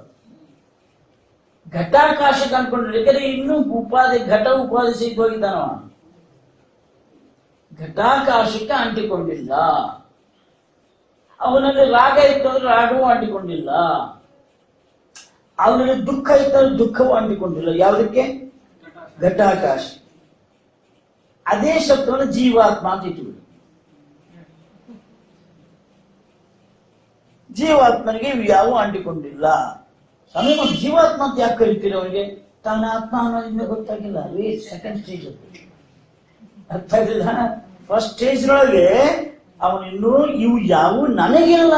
ಘಟಾಕಾಶ ಕಂಡ್ಕೊಂಡಿಲ್ಲ ಯಾಕಂದ್ರೆ ಇನ್ನೂ ಉಪಾಧಿ ಘಟ ಉಪಾಧಿ ಸಹಿತ ಹೋಗಿದ್ದಾನವ ಘಟಾಕಾಶಕ್ಕೆ ಅಂಟಿಕೊಂಡಿಲ್ಲ ಅವನಲ್ಲಿ ರಾಗ ಇತ್ತು ಅಂದ್ರೆ ರಾಗವೂ ಅಂಟಿಕೊಂಡಿಲ್ಲ ಅವನಲ್ಲಿ ದುಃಖ ಇತ್ತು ಅಂದ್ರೆ ದುಃಖವೂ ಅಂಟಿಕೊಂಡಿಲ್ಲ ಯಾವುದಕ್ಕೆ ಘಟಾಕಾಶ ಅದೇ ಶಬ್ದವನ್ನು ಜೀವಾತ್ಮ ಅಂತ ಇಟ್ಟುಬಿಡಿ ಜೀವಾತ್ಮನಿಗೆ ಇವು ಯಾವ ಅಂಟಿಕೊಂಡಿಲ್ಲ ಸ್ವಾಮಿ ಮತ್ತೆ ಜೀವಾತ್ಮ ಅಂತ ಯಾಕೆ ಕರಿತೀರಿ ಅವನಿಗೆ ತಾನ ಆತ್ಮ ಅನ್ನೋದು ಇನ್ನೂ ಗೊತ್ತಾಗಿಲ್ಲ ಅದೇ ಸೆಕೆಂಡ್ ಸ್ಟೇಜ್ ಅರ್ಥ ಆಗಿಲ್ಲ ಫಸ್ಟ್ ಸ್ಟೇಜ್ ಒಳಗೆ ಅವನಿನ್ನೂ ಇವು ಯಾವ ನನಗಿಲ್ಲ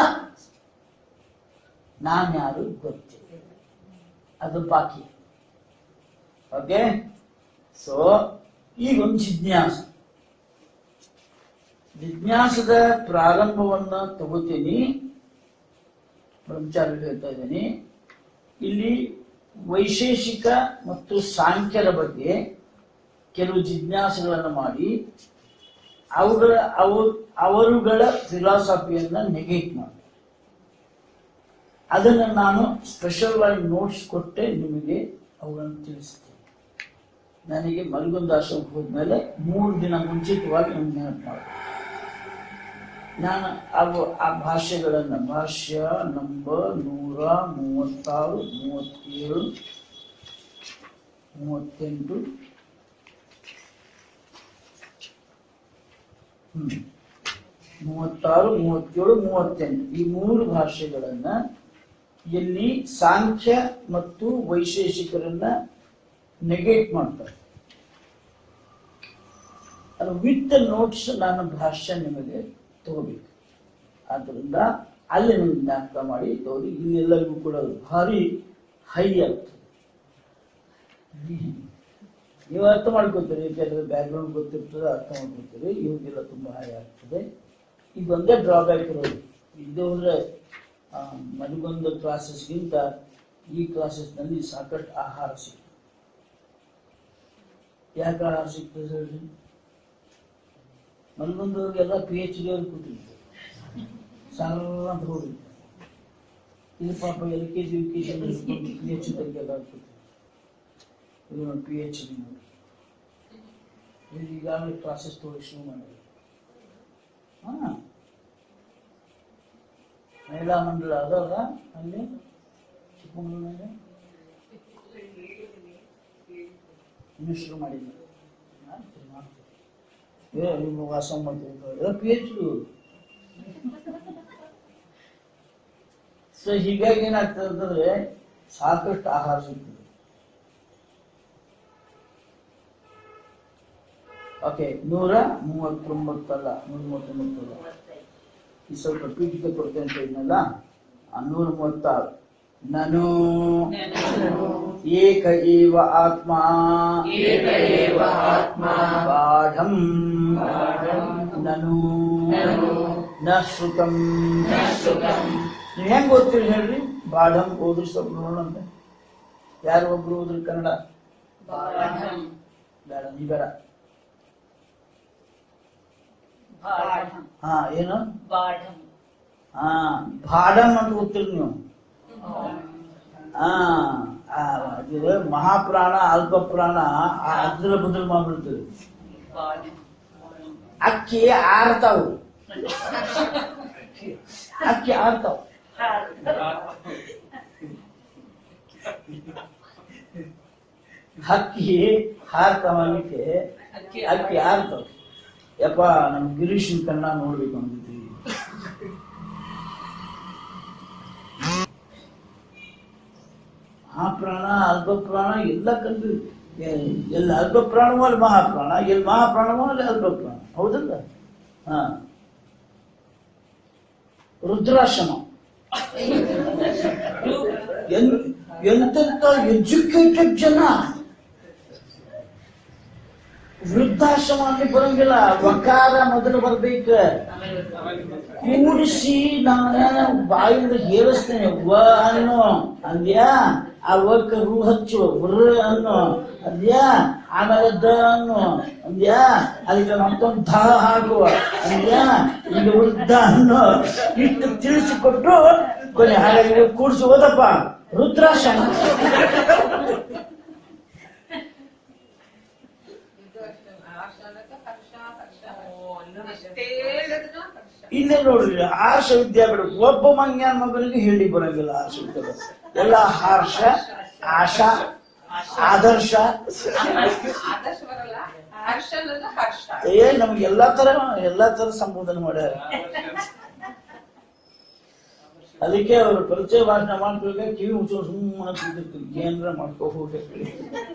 ನಾನು ಯಾರು ಗೊತ್ತಿಲ್ಲ ಅದು ಬಾಕಿ ಓಕೆ ಸೊ ಈಗ ಒಂದು ಜಿಜ್ಞಾಸ ಜಿಜ್ಞಾಸದ ಪ್ರಾರಂಭವನ್ನ ತಗೋತೀನಿ ಬ್ರಹ್ಮಚಾರಿ ಹೇಳ್ತಾ ಇದ್ದೀನಿ ಇಲ್ಲಿ ವೈಶೇಷಿಕ ಮತ್ತು ಸಾಂಖ್ಯರ ಬಗ್ಗೆ ಕೆಲವು ಜಿಜ್ಞಾಸೆಗಳನ್ನು ಮಾಡಿ ಅವುಗಳ ಅವು ಅವರುಗಳ ಫಿಲಾಸಫಿಯನ್ನ ನೆಗೆಟ್ ಮಾಡಿ ಅದನ್ನು ನಾನು ಸ್ಪೆಷಲ್ ಆಗಿ ನೋಟ್ಸ್ ಕೊಟ್ಟೆ ನಿಮಗೆ ಅವುಗಳನ್ನು ತಿಳಿಸ್ತೇನೆ ನನಗೆ ಮಲ್ಗೊಂದು ಆಶ್ರಮಕ್ಕೆ ಹೋದ್ಮೇಲೆ ಮೂರು ದಿನ ಮುಂಚಿತವಾಗಿ ನಾನು ನೆನಪು ಮಾಡಿ ನಾನು ಅವು ಆ ಭಾಷೆಗಳನ್ನು ಭಾಷ್ಯ ನಂಬರ್ ನೂರ ಮೂವತ್ತಾರು ಮೂವತ್ತೇಳು ಮೂವತ್ತೆಂಟು ಹ್ಮ್. ಮೂವತ್ತಾರು ಮೂವತ್ತೇಳು ಮೂವತ್ತೆಂಟು ಈ ಮೂರು ಭಾಷೆಗಳನ್ನ ಎಲ್ಲಿ ಸಾಂಖ್ಯ ಮತ್ತು ವೈಶೇಷಿಕರನ್ನ ನೆಗೆಟ್ ಮಾಡ್ತಾರೆ ಅದು ವಿತ್ ನೋಟ್ಸ್ ನಾನು ಭಾಷ್ಯ ನಿಮಗೆ ತಗೋಬೇಕು ಆದ್ದರಿಂದ ಅಲ್ಲಿ ನಿಮ್ಗೆ ಜ್ಞಾಪಕ ಮಾಡಿ ತೋರಿ ಇಲ್ಲೆಲ್ಲರಿಗೂ ಕೂಡ ಅದು ಭಾರಿ ಹೈ ಆಗ್ತದೆ ನೀವು ಅರ್ಥ ಮಾಡ್ಕೋತೀರಿ ಕೆಲವು ಬ್ಯಾಕ್ಗ್ರೌಂಡ್ ಗೊತ್ತಿರ್ತದೆ ಅರ್ಥ ಮಾಡ್ಕೋತೀರಿ ಇವಾಗೆಲ್ಲ ತುಂಬಾ ಹೈ ಆಗ್ತದೆ ಇದೊಂದೇ ಡ್ರಾಬ್ಯಾಕ್ ಇರೋದು ಇದು ಅಂದ್ರೆ ಆ, ಮನಗೊಂದು ಕ್ಲಾಸಸ್ಗಿಂತ ಈ ಕ್ಲಾಸಸ್ನಲ್ಲಿ ಸಾಕಷ್ಟು ಆಹಾರ ಸಿಗ್ತದೆ ಯಾಕೆ ಆಹಾರ ಸಿಗ್ತದೆ ಹೇಳ್ರಿ ಮಲ್ಗೊಂದವ್ರಿಗೆಲ್ಲ ಪಿ ಎಚ್ ಡಿ ಅವ್ರು ಕೂತಿರ್ತಾರೆ ಸಾಲ ಅಂತ ಹೋಗಿರ್ತಾರೆ ಇದು ಪಾಪ L K G U K G P H ಡಿಗೆಲ್ಲ ಕೂತಿರ್ತಾರೆ ಇದು ಪಿ ಎಚ್ ಡಿ ನೋಡಿ ಇದು ಈಗಾಗಲೇ ಕ್ಲಾಸಸ್ ತೋರಿ ಶುರು ಮಾಡಿದ್ರು ಹಾ ಮಹಿಳಾ ಮಂಡಳ ಅದಲ್ಲ ಅಲ್ಲಿ ಚಿಕ್ಕಮಗಳೂರಿನಲ್ಲಿ ಇನ್ನೂ ಶುರು ಮಾಡಿಲ್ಲ ಮಾಡ್ತೀನಿ, ಮಾಡ್ತೀನಿ. ಏ ನಿಮ್ಮ ವಾಸ ಮಾಡ್ತೀವಿ ಪಿ ಎಚ್ ಡಿ ಸೊ ಹೀಗಾಗಿ ಏನಾಗ್ತದೆ ಅಂತಂದ್ರೆ ಸಾಕಷ್ಟು ಆಹಾರ ಸಿಗ್ತದೆ ಓಕೆ ನೂರ ಮೂವತ್ತೊಂಬತ್ತಲ್ಲ ನೂರ ಮೂವತ್ತೊಂಬತ್ತಲ್ಲ ಈ ಸ್ವಲ್ಪ ಪೀಠಿಕೆ ಕೊಡ್ತೇನೆ ಅಂತ ಇದ್ನಲ್ಲ ಆ ನೂರ ಮೂವತ್ತಾರು ನನು ಏಕ ಏವ ಆತ್ಮ ಏಕ ಏವ ಆತ್ಮ ಬಾಢಂ ಬಾಢಂ ನನು ನನು ನ ಶ್ರುತಂ ನ ಶ್ರುತಂ ನೀವು ಹೆಂಗ್ ಓದ್ತೀರಿ ಹೇಳ್ರಿ ಬಾಢಂ ಓದ್ರಿ ಸ್ವಲ್ಪ ನೋಡೋಣಂತೆ ಯಾರು ಒಬ್ರು ಓದ್ರಿ ಕನ್ನಡ ಬಾಢಂ ಬೇಡ ನೀ ಬೇಡ ಬಾಢಂ ಹಾ ಏನು ಬಾಢಂ ಹಾ ಭಾಡಂ ಅಂತ ಓದ್ತೀರಿ ನೀವು ಹಾ ಆ, ಇದು ಮಹಾಪ್ರಾಣ ಅಲ್ಪ ಪ್ರಾಣ ಆ ಅದ್ರ ಬದಲು ಮಾಡ್ಬಿಡ್ತೀವಿ ಬಾಢಂ ಅಕ್ಕಿ ಆರ್ತಾವು ಅಕ್ಕಿ ಆರ್ತಾವ ಹಕ್ಕಿ ಹಾರ್ತಾವ ಅನ್ನಕ್ಕೆ ಅಕ್ಕಿ ಆರ್ತಾವ ಯಪ್ಪ ನಮ್ ಗಿರೀಶ್ ಕಣ್ಣ ನೋಡ್ಬೇಕು ಅಂದಿದ್ವಿ ಮಹಾಪ್ರಾಣ ಅಲ್ಪ ಪ್ರಾಣ ಎಲ್ಲ ಕಂಡು ಎಲ್ಲ ಅಲ್ಪ ಪ್ರಾಣವೂ ಅಲ್ಲಿ ಮಹಾಪ್ರಾಣ ಎಲ್ಲಿ ಮಹಾಪ್ರಾಣವೂ ಅಲ್ಲಿ ಅಲ್ಪ ಪ್ರಾಣ ಹೌದಲ್ಲ ಹಾ ರುದ್ರಾಶ್ರಮ ಎನ್- ಎಂತೆಂತ ಎಜುಕೇಟೆಡ್ ಜನ ವೃದ್ಧಾಶ್ರಮ ಅಲ್ಲಿ ಬರಂಗಿಲ್ಲ ವಕಾರ ಮೊದಲು ಬರ್ಬೇಕ ಕೂಡಿಸಿ ನಾನು ಬಾಯಿಂದ ಹೇಳಿಸ್ತೇನೆ ವ ಅನ್ನೋ ಅಂದ್ಯಾ ಆ ವಕ್ಕ ರು ಹಚ್ಚು ವೃ ಅನ್ನೋ ಅಂದ್ಯಾ ಆಮೇಲೆ ದ ಅನ್ನೋ ಅಂದ್ಯಾ ಅದಕ್ಕೆ ಮತ್ತೊಂದು ಧ ಹಾಕುವ ಅಂದ್ಯಾ ಈಗ ವೃದ್ಧ ಅನ್ನೋ ಇಷ್ಟು ತಿಳಿಸಿಕೊಟ್ಟು ಕೊನೆ ಹಾಗಾಗಿ ಕೂಡಿಸಿ ಓದಪ್ಪ ರುದ್ರಾಶ್ರಮ ಎಷ್ಟೇ ಹೇಳಿದ್ರು ಕಷ್ಟ. ಇಲ್ಲೇ ನೋಡ್ರಿ ಆರ್ಷ ವಿದ್ಯಾಪೀಠ ಒಬ್ಬ ಮಂಗ್ಯಾನ ಮಗನಿಗೆ ಹೇಳಿ ಬರಂಗಿಲ್ಲ ಆರ್ಷ ವಿದ್ಯಾಪೀಠ ಎಲ್ಲ ಹರ್ಷ ಆಶಾ ಆದರ್ಶ ಆದರ್ಶ ಬರಲ್ಲ ಹರ್ಷ ಅನ್ನೋದು ಹರ್ಷ ಏ ನಮ್ಗೆ ಎಲ್ಲಾ ತರ ಎಲ್ಲಾ ತರ ಸಂಬೋಧನೆ ಮಾಡ್ಯಾರ ಅದಕ್ಕೆ ಅವರು ಪರಿಚಯ ಭಾಷಣ ಮಾಡ್ಕೊಳ್ಬೇಕು ಕಿವಿ ಮುಚ್ಚೋ ಸುಮ್ಮನೆ ಕೂತಿರ್ತೀವಿ ಏನಾರ ಮಾಡ್ಕೋ ಹೋಗ್ಬೇಕು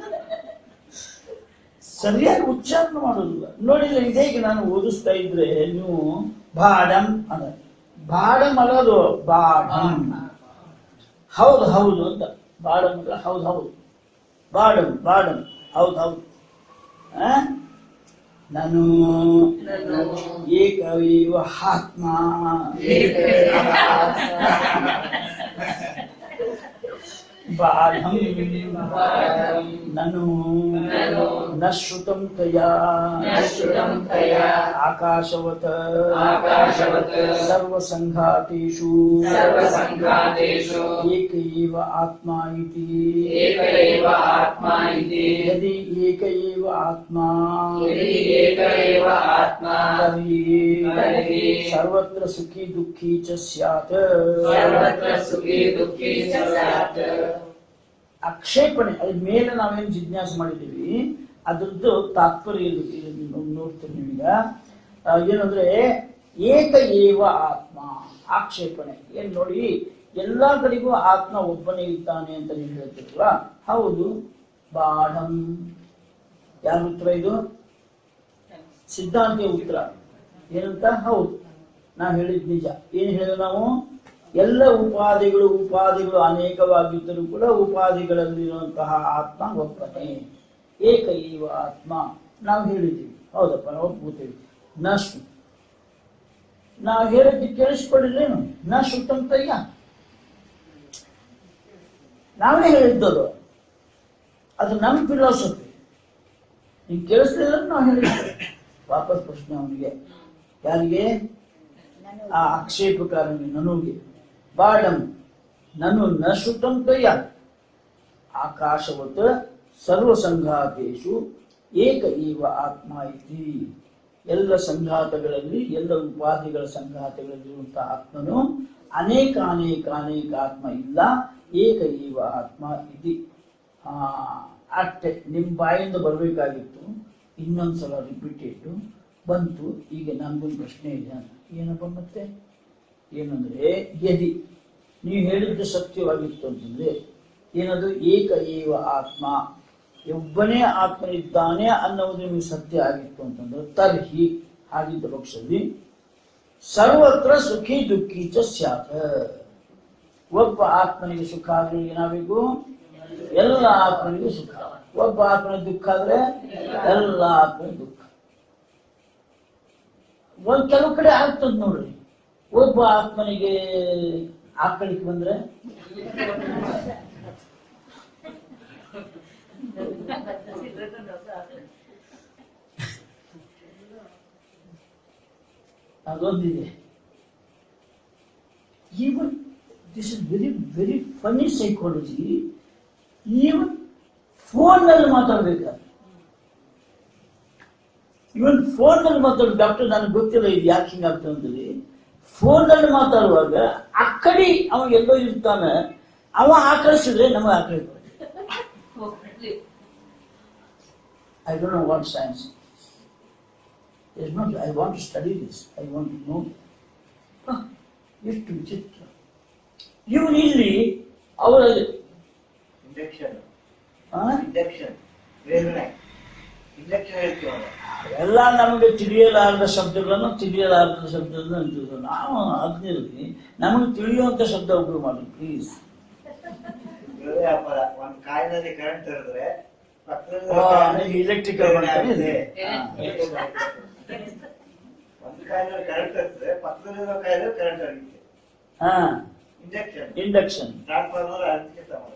ಸರಿಯಾಗಿ ಉಚ್ಚಾರಣೆ ಮಾಡೋದಿಲ್ಲ ನೋಡಿಲ್ಲ ಇದೇಗ ನಾನು ಓದಿಸ್ತಾ ಇದ್ರೆ ನೀವು ಬಾಡಂ ಅದ ಬಾಡಂ ಅನ್ನೋದು ಬಾಡಂ ಹೌದು ಹೌದು ಅಂತ ಬಾಡಂ ಅಂದ್ರೆ ಹೌದು ಹೌದು ಬಾಡಂ ಬಾಡಂ ಹೌದು ಹೌದು ಆ? ನಾನು ಏಕೈವ ಆತ್ಮ ಬಾಧಂ ನನು ನನು ನ ಶ್ರುತಂ ತಯಾ ನ ಶ್ರುತಂ ತಯಾ ಆಕಾಶವತ ಆಕಾಶವತ್ ಸರ್ವಸಂಘಾತೇಷು ಸರ್ವಸಂಘಾತೇಷು ಏಕೈವ ಆತ್ಮ ಇತಿ ಏಕ ಏವ ಆತ್ಮ ಇತಿ ಯದಿ ಏಕ ಏವ ಆತ್ಮ ಯದಿ ಏಕ ಏವ ಆತ್ಮ ತರ್हि ತರ್हि ಸರ್ವತ್ರ ಸುಖಿ ದುಃಖಿ ಚ ಸ್ಯಾತ್ ಸರ್ವತ್ರ ಸುಖಿ ದುಃಖಿ ಚ ಸ್ಯಾತ್ ಆಕ್ಷೇಪಣೆ ಅದ್ರ ಮೇಲೆ ನಾವೇನು ಜಿಜ್ಞಾಸೆ ಮಾಡಿದ್ದೀವಿ ಅದ್ರದ್ದು ತಾತ್ಪರ್ಯ ಇದು ಇಲ್ಲಿ ನೋ- ನೋಡ್ತೀರಿ ನೀವೀಗ ಆ, ಏನಂದ್ರೆ ಏಕ ಏವ ಆತ್ಮ ಆಕ್ಷೇಪಣೆ ಏನ್ ನೋಡಿ ಎಲ್ಲಾ ಕಡೆಗೂ ಆತ್ಮ ಒಬ್ಬನೇ ಇದ್ದಾನೆ ಅಂತ ನೀವು ಹೇಳ್ತಿರಲ್ಲ ಹೌದು ಬಾಢಂ ಯಾರ ಉತ್ತರ ಇದು ಸಿದ್ಧಾಂತಿಯ ಉತ್ತರ ಏನಂತ ಹೌದು ನಾವು ಹೇಳಿದ್ ನಿಜ ಏನ್ ಹೇಳಿದ ನಾವು ಎಲ್ಲ ಉಪಾಧಿಗಳು ಉಪಾಧಿಗಳು ಅನೇಕವಾಗಿದ್ದರೂ ಕೂಡ ಉಪಾಧಿಗಳಲ್ಲಿರುವಂತಹ ಆತ್ಮ ಒಬ್ಬನೇ ಏಕ ಈವ ಆತ್ಮ ನಾವು ಹೇಳಿದ್ದೀವಿ ಹೌದಪ್ಪ ನಾವು ಒಪ್ಕೋತೀವಿ ನಷ್ಟು ನಾವು ಹೇಳಿದ್ದು ಕೇಳಿಸ್ಕೊಳ್ಳಿಲ್ಲೇನು ನ ಸುತ್ತಂತಯ್ಯ ನಾವೇ ಹೇಳಿದ್ದದು ಅದು ನಮ್ಮ ಫಿಲಾಸಫಿ ನೀನ್ ಕೇಳಿಸ್ಲಿಲ್ಲ ನಾವು ಹೇಳಿದ್ವಿ ವಾಪಸ್ ಪ್ರಶ್ನೆ ಅವನಿಗೆ ಯಾರಿಗೆ ಆ ಆಕ್ಷೇಪಕಾರನಿಗೆ ನನಗೆ ಬಾಡಂ ನನು ನ ಶ್ರುತಂ ತಯ್ಯ ಆಕಾಶವತ್ ಸರ್ವಸಂಘಾತೇಶು ಏಕ ಈವ ಆತ್ಮ ಇತಿ ಎಲ್ಲ ಸಂಘಾತಗಳಲ್ಲಿ ಎಲ್ಲ ಉಪಾಧಿಗಳ ಸಂಘಾತಗಳಲ್ಲಿರುವಂತಹ ಆತ್ಮನು ಅನೇಕ ಅನೇಕ ಅನೇಕ ಆತ್ಮ ಇಲ್ಲ ಏಕ ಈವ ಆತ್ಮ ಇತಿ ಆ ಅಷ್ಟೇ ನಿಮ್ ಬಾಯಿಂದ ಬರಬೇಕಾಗಿತ್ತು ಇನ್ನೊಂದ್ಸಲ ರಿಪೀಟ್ ಇಟ್ಟು ಬಂತು ಈಗ ನನ್ಗೊಂದು ಪ್ರಶ್ನೆ ಇದೆ ಏನಪ್ಪ ಮತ್ತೆ ಏನಂದ್ರೆ ಯದಿ ನೀವು ಹೇಳಿದ್ದು ಸತ್ಯವಾಗಿತ್ತು ಅಂತಂದ್ರೆ ಏನದು ಏಕ ಏವ ಆತ್ಮ ಒಬ್ಬನೇ ಆತ್ಮ ಇದ್ದಾನೆ ಅನ್ನೋದು ನಿಮಗೆ ಸತ್ಯ ಆಗಿತ್ತು ಅಂತಂದ್ರೆ ತರ್ಹಿ ಹಾಗಿದ್ದ ಪಕ್ಷದಲ್ಲಿ ಸರ್ವತ್ರ ಸುಖಿ ದುಃಖಿ ಚ ಸ್ಯಾತ್ ಒಬ್ಬ ಆತ್ಮನಿಗೆ ಸುಖ ಆದ್ರೆ ಏನಾಗಬೇಕು ಎಲ್ಲ ಆತ್ಮನಿಗೂ ಸುಖ ಒಬ್ಬ ಆತ್ಮನಿಗೆ ದುಃಖ ಆದ್ರೆ ಎಲ್ಲ ಆತ್ಮನಿಗೆ ದುಃಖ ಒಂದ್ ಕೆಲವು ಕಡೆ ಆಗ್ತದ ನೋಡ್ರಿ ಒಬ್ಬ ಆತ್ಮನಿಗೆ ಆಕಳಿಗೆ ಬಂದ್ರೆ ಅದೊಂದಿದೆ even this is very very funny psychology even ಫೋನ್ನಲ್ಲಿ ಮಾತಾಡ್ಬೇಕಾದ್ರೆ ಇವನ್ ಫೋನ್ನಲ್ಲಿ ಮಾತಾಡೋ ಡಾಕ್ಟರ್ ನನಗೆ ಗೊತ್ತಿಲ್ಲ ಇದು ಯಾಕೆ ಹಿಂಗಾಗ್ತದೆ ಅಂತೇಳಿ ಫೋನ್ನಲ್ಲಿ ಮಾತಾಡುವಾಗ ಆ ಕಡೆ ಅವ ಎಲ್ಲೋ ಇರ್ತಾನೆ ಅವ ಆಕಳಿಸಿದ್ರೆ ನಮಗೆ ಆಕಳಿ I don't know what science is. It's not, I want to study this. I want to know. ಹ, ಎಷ್ಟು ವಿಚಿತ್ರ ಇವನು ಇಲ್ಲಿ ಅವರ ಇಂಜೆಕ್ಷನ್ ಆ, ಇಂಜೆಕ್ಷನ್ ವೇದನೆ ಇಂಜೆಕ್ಷನ್ ಹೇಳ್ತೀವಲ್ಲ ಎಲ್ಲ ನಮಗೆ ತಿಳಿಯಲಾರದ ಶಬ್ದಗಳನ್ನು ತಿಳಿಯಲಾರದ ಶಬ್ದಗಳನ್ನು ಅಂತಿದ್ರು ನಾವು ಅಜ್ಞರಲ್ಲಿ ನಮಗೆ ತಿಳಿಯುವಂತ ಶಬ್ದ ಉಪಯೋಗ ಮಾಡಿ ಪ್ಲೀಸ್ ಇರೋದೇ ವ್ಯಾಪಾರ ಒಂದ್ ಕಾಯಿನಲ್ಲಿ ಕರೆಂಟ್ ತೆರೆದ್ರೆ ಪಕ್ಕದಲ್ಲಿ ಎಲೆಕ್ಟ್ರಿಕಲ್ ಏನಾಗುತ್ತೆ? ಹಾ. ಒಂದ್ ಕಾಯಿನಲ್ಲಿ ಕರೆಂಟ್ ತೆರೆದ್ರೆ ಪಕ್ಕದಲ್ಲಿರೋ ಕಾಯಿಲೆ ಕರೆಂಟ್ ಆಗುತ್ತೆ ಹಾ ಇಂಜೆಕ್ಷನ್ ಇಂಡಕ್ಷನ್ ಟ್ರಾನ್ಸ್ಫಾರ್ಮರ್ ಅದಕ್ಕೆ ಸಮಾನ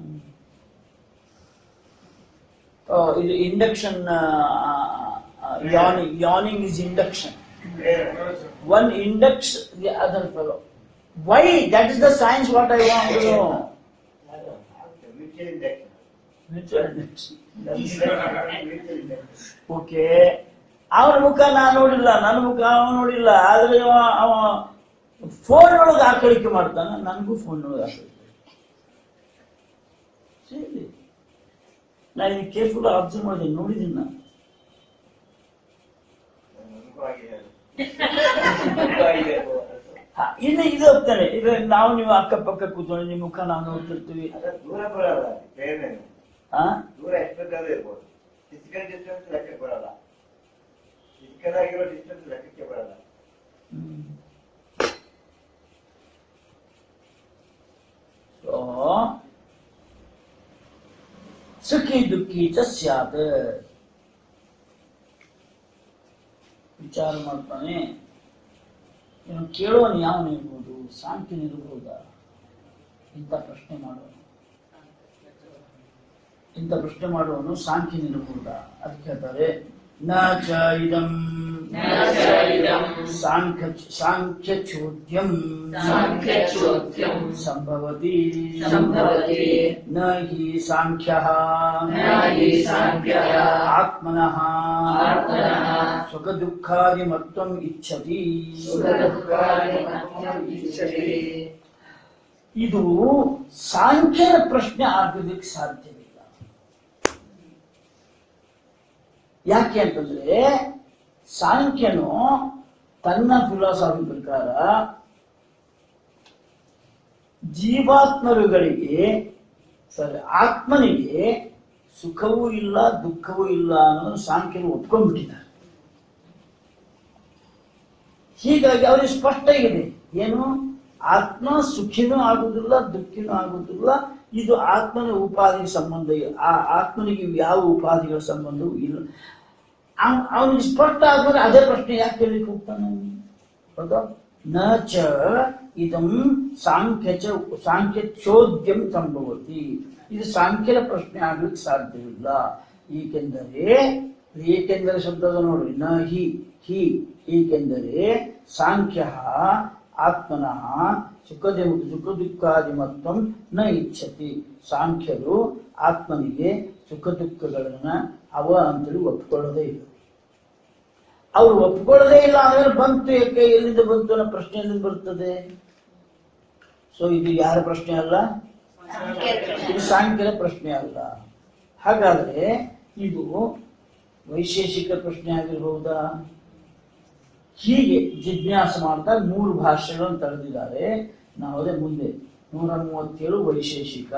ಇದು ಇಂಡಕ್ಷನ್ ಯಾನಿಂಗ್ ಯಾನಿಂಗ್ ಇಸ್ ಇಂಡಕ್ಷನ್ ಬೇರೆ one inducts the other fellow. Why? That is the science what I want to know. Mutual injection Mutual induction. Mutual injection Okay. ಅವನ ಮುಖ ನಾನು ನೋಡಿಲ್ಲ ನನ್ನ ಮುಖ ಅವನು ನೋಡಿಲ್ಲ ಆದ್ರೆ ಅವ ಅವ ಫೋನ್ ಒಳಗೆ ಹಾಕಳಿಕೆ ಮಾಡ್ತಾನ ನನಗೂ ಫೋನ್ ಒಳಗೆ ಹಾಕಳಿಕೆ ಸರಿ ನಾನು ಇದು ಕೇರ್ಫುಲ್ ಅಬ್ಸರ್ವ್ ಮಾಡಿದ್ದೀನಿ ನೋಡಿದ್ದೀನಿ ನಾನು ನನ್ಗೂ ಆಗಿದೆ ಅದು. ನನ್ಗೂ ಆಗಿದೆ ಅದು. ಹಾ, ಇನ್ನು ಇದು ಹೋಗ್ತಾನೆ ಇದು ನಾವು ನೀವು ಅಕ್ಕಪಕ್ಕ ಕೂತ್ಕೊಂಡು ನಿಮ್ಮ ಮುಖ ನಾವು ನೋಡ್ತಿರ್ತೀವಿ ಅದ್ರ ದೂರ ಬರಲ್ಲ ಪ್ರೇರಣೆ ಆ ದೂರ ಎಷ್ಟು ಬೇಕಾದ್ರೂ ಇರ್ಬೋದು ಫಿಸಿಕಲ್ ಡಿಸ್ಟೆನ್ಸ್ ಲೆಕ್ಕಕ್ಕೆ ಬರಲ್ಲ ಫಿಸಿಕಲ್ ಆಗಿರೋ ಡಿಸ್ಟೆನ್ಸ್ ಲೆಕ್ಕಕ್ಕೆ ಬರಲ್ಲ ಹ್ಮ್. So, ಸುಖಿ ದುಃಖಿ ಚ ಸ್ಯಾತ್ ವಿಚಾರ ಮಾಡ್ತಾನೆ ಇವನು ಕೇಳೋನು ಯಾವನಿರ್ಬೋದು ಸಾಂಖ್ಯನಿರ್ಬೋದಾ ಇಂಥ ಪ್ರಶ್ನೆ ಮಾಡೋನು ಇಂಥ ಪ್ರಶ್ನೆ ಮಾಡುವವನು ಸಾಂಖ್ಯನಿರ್ಬೋದಾ ಅದಕ್ಕೆ ಹೇಳ್ತಾರೆ ನ ಚ ಇದಂ ನ ಚ ಇದಂ ಸಾಂಖ್ಯ ಸಾಂಖ್ಯಚೋದ್ಯಂ ಸಾಂಖ್ಯಚೋದ್ಯಂ ಸಂಭವತಿ ಸಂಭವತಿ ನ ಹಿ ಸಾಂಖ್ಯಃ ನ ಹಿ ಸಾಂಖ್ಯಃ ಆತ್ಮನಃ ಆತ್ಮನಃ ಸುಖದುಃಖಾದಿಮತ್ವಂ ಇಚ್ಛತಿ ಸುಖದುಃಖಾದಿಮತ್ವಂ ಇಚ್ಛತಿ. ಇದು ಸಾಂಖ್ಯರ ಪ್ರಶ್ನೆ ಆಗೋದಕ್ಕೆ ಸಾಧ್ಯವಿಲ್ಲ ಯಾಕೆ ಅಂತಂದ್ರೆ ಸಾಂಖ್ಯನು ತನ್ನ ಫಿಲಾಸಫಿ ಪ್ರಕಾರ ಜೀವಾತ್ಮರುಗಳಿಗೆ ಸಾರಿ ಆತ್ಮನಿಗೆ ಸುಖವೂ ಇಲ್ಲ ದುಃಖವೂ ಇಲ್ಲ ಅನ್ನೋದು ಸಾಂಖ್ಯರು ಒಪ್ಕೊಂಡ್ಬಿಟ್ಟಿದ್ದಾರೆ ಹೀಗಾಗಿ ಅವರಿಗೆ ಸ್ಪಷ್ಟ ಇದೆ ಏನು ಆತ್ಮ ಸುಖಿನೂ ಆಗುದಿಲ್ಲ ದುಃಖಿನೂ ಆಗುದಿಲ್ಲ ಇದು ಆತ್ಮನ ಉಪಾಧಿಗೆ ಸಂಬಂಧ ಇಲ್ಲ ಆ ಆತ್ಮನಿಗೆ ಯಾವ ಉಪಾಧಿಗಳ ಸಂಬಂಧವೂ ಇಲ್ಲ ಅವ್- ಅವನಿಗೆ ಸ್ಪಷ್ಟ ಆದ್ಮೇಲೆ ಅದೇ ಪ್ರಶ್ನೆ ಯಾಕೆ ಕೇಳಲಿಕ್ಕೆ ಹೋಗ್ತಾನೆ ಅವನು? ಹೌದಾ ನ ಚ ಇದಂ ಸಾಂಖ್ಯ ಚ ಸಾಂಖ್ಯ ಚೋದ್ಯಂ ಸಂಭವತಿ ಇದು ಸಾಂಖ್ಯದ ಪ್ರಶ್ನೆ ಆಗ್ಲಿಕ್ಕೆ ಸಾಧ್ಯವಿಲ್ಲ ಏಕೆಂದರೆ ಏಕೆಂದರೆ ಶಬ್ದದ ನೋಡಿ ನ ಹಿ ಹಿ ಏಕೆಂದರೆ ಸಾಂಖ್ಯ ಆತ್ಮನಃ ಸುಖದ ಸುಖ ದುಃಖಾದಿಮತ್ವಂ ನ ಇಚ್ಛತಿ ಸಾಂಖ್ಯರು ಆತ್ಮನಿಗೆ ಸುಖ ದುಃಖಗಳನ್ನ ಅವ ಅಂತೇಳಿ ಒಪ್ಕೊಳ್ಳೋದೇ ಇಲ್ಲ ಅವ್ರು ಒಪ್ಕೊಳ್ಳೋದೇ ಇಲ್ಲ ಅಂದ್ರೆ ಬಂತು ಯಾಕೆ ಎಲ್ಲಿಂದ ಬಂತು ಅನ್ನೋ ಪ್ರಶ್ನೆ ಎಲ್ಲಿಂದ ಬರ್ತದೆ ಸೊ ಇದು ಯಾರ ಪ್ರಶ್ನೆ ಅಲ್ಲ ಇದು ಸಾಂಖ್ಯದ ಪ್ರಶ್ನೆ ಅಲ್ಲ ಹಾಗಾದ್ರೆ ಇದು ವೈಶೇಷಿಕ ಪ್ರಶ್ನೆ ಆಗಿರಬಹುದಾ ಹೀಗೆ ಜಿಜ್ಞಾಸ ಮಾಡ್ತಾ ಮೂರು ಭಾಷೆಗಳನ್ನು ತಳೆದಿದ್ದಾರೆ ನಾವು ಅದೇ ಮುಂದೆ ನೂರ ಮೂವತ್ತೇಳು ವೈಶೇಷಿಕ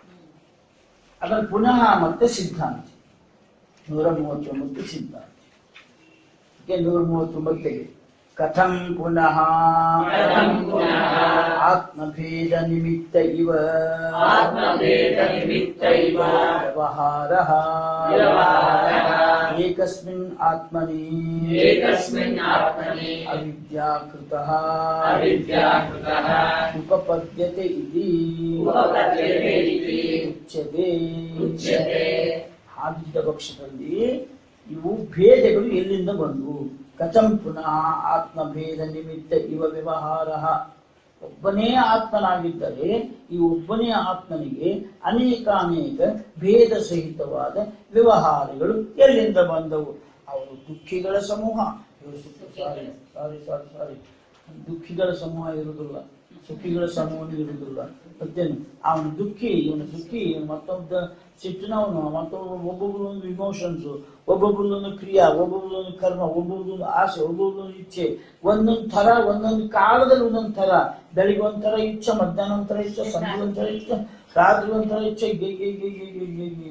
ಅದರ ಪುನಃ ಮತ್ತೆ ಸಿದ್ಧಾಂತಿ ನೂರ ಮೂವತ್ತೊಂಬತ್ತು ಸಿದ್ಧಾಂತಿ ಹೀಗೆ ನೂರ ಮೂವತ್ತೊಂಬತ್ತಿಗೆ ಕಥಂ ಪುನಃ ಕಥಂ ಪುನಃ ಆತ್ಮಭೇದ ನಿಮಿತ್ತ ಇವ ಆತ್ಮಭೇದ ನಿಮಿತ್ತ ಇವ ವ್ಯವಹಾರ ವ್ಯವಹಾರಃ ಏಕಸ್ಮಿನ್ ಆತ್ಮನಿ ಏಕಸ್ಮಿನ್ ಆತ್ಮನಿ ಅವಿದ್ಯಾಕೃತಃ ಅವಿದ್ಯಾಕೃತಃ ಉಪಪದ್ಯತೆ ಇತಿ ಉಪಪದ್ಯತೆ ಇತಿ ಉಚ್ಯತೆ ಉಚ್ಯತೆ ಹಾಗಿದ್ದ ಪಕ್ಷದಲ್ಲಿ ಇವು ಭೇದಗಳು ಎಲ್ಲಿಂದ ಬಂದವು ಕಥಂ ಪುನಃ ಆತ್ಮಭೇದ ನಿಮಿತ್ತ ಇವ ವ್ಯವಹಾರ ಒಬ್ಬನೇ ಆತ್ಮನಾಗಿದ್ದರೆ ಈ ಒಬ್ಬನೇ ಆತ್ಮನಿಗೆ ಅನೇಕ ಅನೇಕ ಭೇದ ಸಹಿತವಾದ ವ್ಯವಹಾರಗಳು ಎಲ್ಲಿಂದ ಬಂದವು ಅವರು ದುಃಖಿಗಳ ಸಮೂಹ ಇವರು ಸುಖ- ಸಾರಿ ಸಾರಿ ಸಾರಿ ಸಾರಿ ದುಃಖಿಗಳ ಸಮೂಹ ಇರುವುದಿಲ್ಲ ಸುಖಿಗಳ ಸಮೂಹ ಇರುವುದಿಲ್ಲ ಮತ್ತೇನು ಅವನು ದುಃಖಿ ಇವನು ಸುಖಿ ಇವನು ಮತ್ತೊಬ್ಬ ಸಿಟ್ಟಿನವನು ಮತ್ತೊಬ್ಬ ಒಬ್ಬೊಬ್ರು ಒಂದು ಇಮೋಷನ್ಸ್ ಒಬ್ಬೊಬ್ರದೊಂದು ಕ್ರಿಯಾ ಒಬ್ಬೊಬ್ರದೊಂದು ಕರ್ಮ ಒಬ್ಬೊಬ್ರದೊಂದು ಆಸೆ ಒಬ್ಬೊಬ್ರದೊಂದು ಇಚ್ಛೆ ಒಂದೊಂದು ಥರ ಒಂದೊಂದು ಕಾಲದಲ್ಲಿ ಒಂದೊಂದು ಥರ ಬೆಳಿಗ್ಗೆ ಒಂಥರ ಇಚ್ಛೆ ಮಧ್ಯಾಹ್ನ ಒಂಥರ ಇಚ್ಛೆ ಸಂಜೆ ಒಂಥರ ಇಚ್ಛೆ ರಾತ್ರಿ ಒಂಥರ ಇಚ್ಛೆ ಗೆ ಗೆ ಗೆ ಗೆ ಗೆ ಗೆ ಗೆ.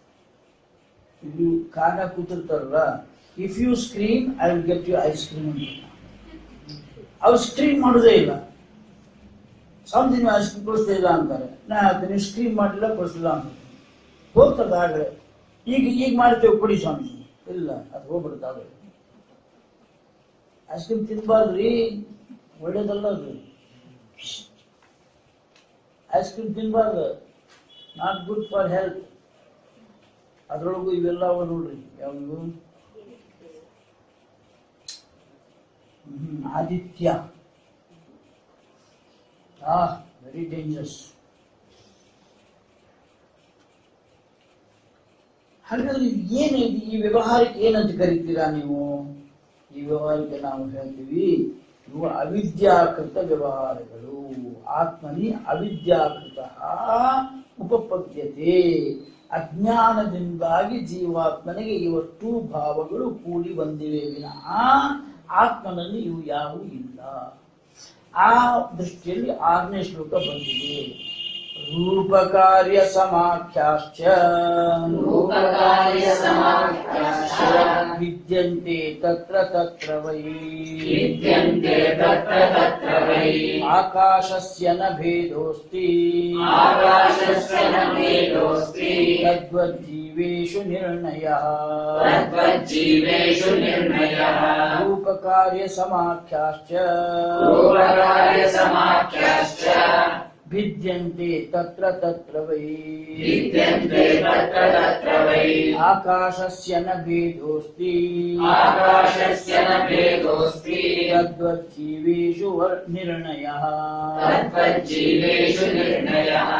ಇದು ಕಾಗ ಕೂತಿರ್ತಾರಲ್ಲ if you scream I will get you ice cream ಅಂತ ಅವ್ರು ಸ್ಕ್ರೀನ್ ಮಾಡೋದೇ ಇಲ್ಲ ಸ್ವಾಮೀಜಿ ನೀವು ಐಸ್ ಕ್ರೀಮ್ ಕೊಡಿಸ್ತಾ ಇಲ್ಲ ಅಂತಾರೆ ನಾ ಹೇಳ್ತೀನಿ, ನೀವು ಸ್ಕ್ರೀನ್ ಮಾಡಿಲ್ಲ ಕೊಡಿಸಿಲ್ಲ ಅಂತ ಹೋಗ್ತದೆ ಆಗಲೇ ಈಗ ಈಗ ಮಾಡ್ತೇವೆ ಕೊಡಿ ಸ್ವಾಮೀಜಿ ಇಲ್ಲ ಅದು ಹೋಗ್ಬಿಡುತ್ತೆ ಆಗಲೇ ಐಸ್ ಕ್ರೀಮ್ ತಿನ್ಬಾರ್ದ್ರಿ ಒಳ್ಳೇದಲ್ಲ ಅದು ಐಸ್ ಕ್ರೀಮ್ ತಿನ್ಬಾರ್ದು ನಾಟ್ ಗುಡ್ ಫಾರ್ ಹೆಲ್ತ್ ಅದ್ರೊಳಗೂ ಇವೆಲ್ಲ ಅವ ನೋಡ್ರಿ ಯಾವುದು ಹ್ಮ್, ಆದಿತ್ಯ ಆ ವೆರಿ ಡೇಂಜರಸ್ ಹಾಗಾದ್ರೆ ಇದು ಏನು ಇದು ಈ ವ್ಯವಹಾರಕ್ಕೆ ಏನಂತ ಕರಿತೀರಾ ನೀವು ಈ ವ್ಯವಹಾರಕ್ಕೆ ನಾವು ಹೇಳ್ತೀವಿ ಇವು ಅವಿದ್ಯಾಕೃತ ವ್ಯವಹಾರಗಳು ಆತ್ಮನಿ ಅವಿದ್ಯಾಕೃತ ಉಪಪದ್ಯತೆ ಅಜ್ಞಾನದಿಂದಾಗಿ ಜೀವಾತ್ಮನಿಗೆ ಇವಷ್ಟು ಭಾವಗಳು ಕೂಡಿ ಬಂದಿವೆ ವಿನಃ ಆತ್ಮನಲ್ಲಿ ಇವು ಯಾವುವು ಇಲ್ಲ ಆ ದೃಷ್ಟಿಯಲ್ಲಿ ಆರನೇ ಶ್ಲೋಕ ಬಂದಿದೆ ರೂಪಕಾರ್ಯ ಸಮಾಖ್ಯಾಶ್ಚ ರೂಪಕಾರ್ಯ ಸಮಾಖ್ಯಾಶ್ಚ ವಿದ್ಯಂತೆ ತತ್ರ ತತ್ರ ವೈ ವಿದ್ಯಂತೆ ತತ್ರ ತತ್ರ ವೈ ಆಕಾಶಸ್ಯ ನ ಭೇದೋಸ್ತಿ ಆಕಾಶಸ್ಯ ನ ಭೇದೋಸ್ತಿ ತದ್ವಜ್ಜೀವೇಷು ನಿರ್ಣಯಃ ತದ್ವಜ್ಜೀವೇಷು ನಿರ್ಣಯಃ ರೂಪಕಾರ್ಯ ಸಮಾಖ್ಯಾಶ್ಚ ರೂಪಕಾರ್ಯ ಸಮಾಖ್ಯಾಶ್ಚ ಭಿದ್ಯಂತೆ ತತ್ರ ತತ್ರ ವೈ ವಿದ್ಯಂತೆ ತತ್ರ ತತ್ರ ವೈ ಆಕಾಶಸ್ಯ ನ ಭೇದೋಸ್ತಿ ಆಕಾಶಸ್ಯ ನ ಭೇದೋಸ್ತಿ ತದ್ವಜ್ಜೀವೇಷು ವರ್- ನಿರ್ಣಯಃ ತದ್ವಜ್ಜೀವೇಷು ನಿರ್ಣಯಃ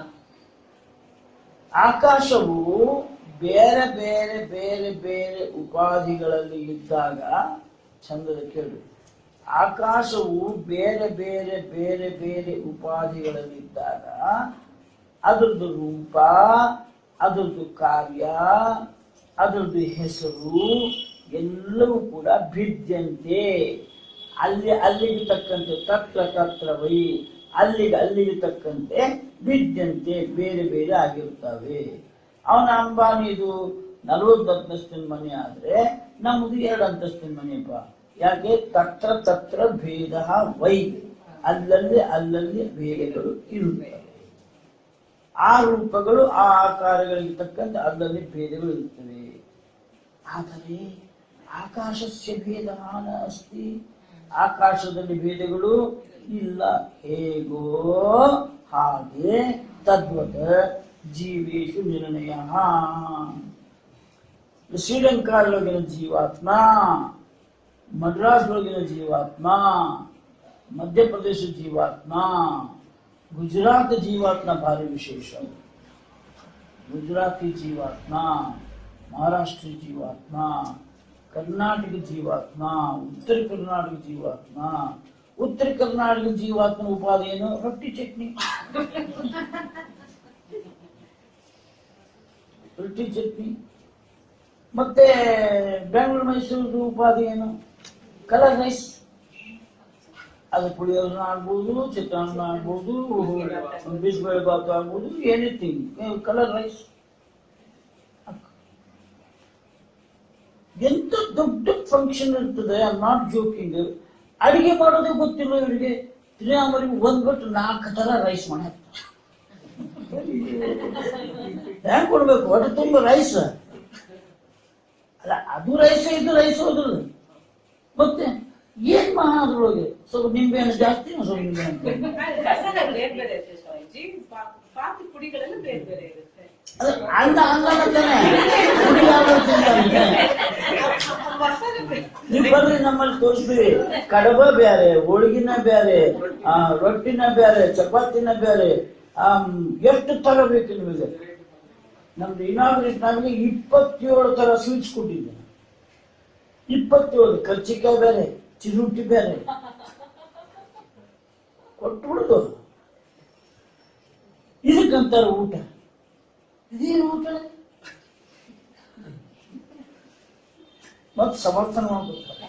ಆಕಾಶವು ಬೇರೆ ಬೇರೆ ಬೇರೆ ಬೇರೆ ಉಪಾಧಿಗಳಲ್ಲಿ ಇದ್ದಾಗ ಚಂದದ ಕೇಳು ಆಕಾಶವು ಬೇರೆ ಬೇರೆ ಬೇರೆ ಬೇರೆ ಉಪಾಧಿಗಳಲ್ಲಿದ್ದಾಗ ಅದರದ್ದು ರೂಪ ಅದರದ್ದು ಕಾರ್ಯ ಅದರದ್ದು ಹೆಸರು ಎಲ್ಲವೂ ಕೂಡ ಭಿದ್ಯಂತೆ ಅಲ್ಲಿ ಅಲ್ಲಿಗೆ ತಕ್ಕಂತೆ ತತ್ರ ತತ್ರ ವೈ ಅಲ್ಲಿಗೆ ಅಲ್ಲಿಗೆ ತಕ್ಕಂತೆ ಭಿದ್ಯಂತೆ ಬೇರೆ ಬೇರೆ ಆಗಿರುತ್ತವೆ ಅವನ ಅಂಬಾನಿದು ನಲವತ್ತು ಅಂತಸ್ತಿನ ಮನೆ ಆದ್ರೆ ನಮ್ಮದು ಎರಡು ಅಂತಸ್ತಿನ ಮನೆಯಪ್ಪ ಯಾಕೆ ತತ್ರ ತತ್ರ ಭೇದ ವೈ ಅಲ್ಲಲ್ಲಿ ಅಲ್ಲಲ್ಲಿ ಭೇದಗಳು ಇರುತ್ತವೆ ಆ ರೂಪಗಳು ಆ ಆಕಾರಗಳಿಗೆ ತಕ್ಕಂತೆ ಅಲ್ಲಲ್ಲಿ ಭೇದಗಳು ಇರುತ್ತವೆ ಆದರೆ ಆಕಾಶಸ್ಯ ಭೇದ ಅಸ್ತಿ ಆಕಾಶದಲ್ಲಿ ಭೇದಗಳು ಇಲ್ಲ ಹೇಗೋ ಹಾಗೆ ತದ್ವತ ಜೀವೇಶು ನಿರ್ಣಯ ಶ್ರೀಲಂಕಾದೊಳಗಿನ ಜೀವಾತ್ಮ ಮದ್ರಾಸ್ನೊಳಗಿನ ಜೀವಾತ್ಮ ಮಧ್ಯಪ್ರದೇಶ ಜೀವಾತ್ಮ ಗುಜರಾತ್ ಜೀವಾತ್ಮ ಭಾರಿ ವಿಶೇಷ ಗುಜರಾತಿ ಜೀವಾತ್ಮ ಮಹಾರಾಷ್ಟ್ರ ಜೀವಾತ್ಮ ಕರ್ನಾಟಕ ಜೀವಾತ್ಮ ಉತ್ತರ ಕರ್ನಾಟಕ ಜೀವಾತ್ಮ ಉತ್ತರ ಕರ್ನಾಟಕ ಜೀವಾತ್ಮ ಉಪಾಧಿ ಏನು ರೊಟ್ಟಿ ಚಟ್ನಿ ರೊಟ್ಟಿ ಚಟ್ನಿ ಮತ್ತೆ ಬೆಂಗಳೂರು ಮೈಸೂರು ಉಪಾಧಿ ಏನು ಕಲರ್ ರೈಸ್ ಅದು ಪುಳಿಯೋಗರೆ ಆಗ್ಬೋದು ಚಿತ್ರಾನ್ನ ಆಗ್ಬೋದು ಬಿಸಿಬೇಳೆ ಬಾತು ಆಗ್ಬೋದು ಎನಿಥಿಂಗ್ ಕಲರ್ ರೈಸ್ ಎಂತ ದೊಡ್ಡ ಫಂಕ್ಷನ್ ಇರ್ತದೆ ಐ ನಾಟ್ ಜೋಕಿಂಗ್ ಅಡಿಗೆ ಮಾಡೋದೇ ಗೊತ್ತಿಲ್ಲ ಇವರಿಗೆ ತಿರುಗಾಮರಿಗೆ ಒಂದ್ ಬಿಟ್ಟು ನಾಲ್ಕು ತರ ರೈಸ್ ಮಾಡಿ ಹ್ಯಾಂಗ್ ಕೊಡ್ಬೇಕು ಹೊಟ್ಟೆ ತುಂಬ ರೈಸ್ ಅಲ್ಲ ಅದು ರೈಸ್ ಇದು ರೈಸ್ ಹೋದ್ರಲ್ಲ ಮತ್ತೆ ಏನ್ ಮಹಾ ಅದ್ರೊಳಗೆ ಸ್ವಲ್ಪ ನಿಂಬೆಹಣ್ಣು ಜಾಸ್ತಿ ಸ್ವಲ್ಪ ನಿಂಬೆಹಣ್ಣು ಕಮ್ಮಿ. ಮಸಾಲ ಬೇರೆ ಬೇರೆ ಇರುತ್ತೆ ಸ್ವಾಮೀಜಿ ಪಾ- ಪಾತಿ ಪುಡಿಗಳೆಲ್ಲ ಬೇರೆ ಬೇರೆ ಇರುತ್ತೆ ಅದು ಅನ್ನ ಅನ್ನ ಮತ್ತಾನೆ ಹುಡುಗಾದ್ರು ತಿಂತಾನೆ. ಮಸಾಲೆ ಬೇರೆ ನೀವು ಬರ್ರಿ ನಮ್ಮಲ್ಲಿ ತೋರಿಸ್ತೀವಿ ಕಡಬ ಬೇರೆ ಹೋಳಿಗಿನ ಬೇರೆ ಆ, ರೊಟ್ಟಿನ ಬೇರೆ ಚಪಾತಿನ ಬೇರೆ ಆಮ್, ಎಷ್ಟು ತರ ಬೇಕು ನಿಮಗೆ ನಮ್ದು ಇನಾಗ್ರೇಷನ್ ಆಗಲಿ ಇಪ್ಪತ್ತೇಳು ತರ ಸ್ವೀಟ್ಸ್ ಕೊಟ್ಟಿದ್ದೆ ಇಪ್ಪತ್ತೇಳು ಕರ್ಚಿಕಾಯಿ ಬೇರೆ ಚಿರುಟಿ ಬೇರೆ ಕೊಟ್ಬಿಡುದು ಇದಕ್ಕಂತಾರ ಊಟ ಇದೇನು ಊಟ ಮತ್ತು ಸಮರ್ಥನೆ ಮಾಡ್ಕೊತಾರೆ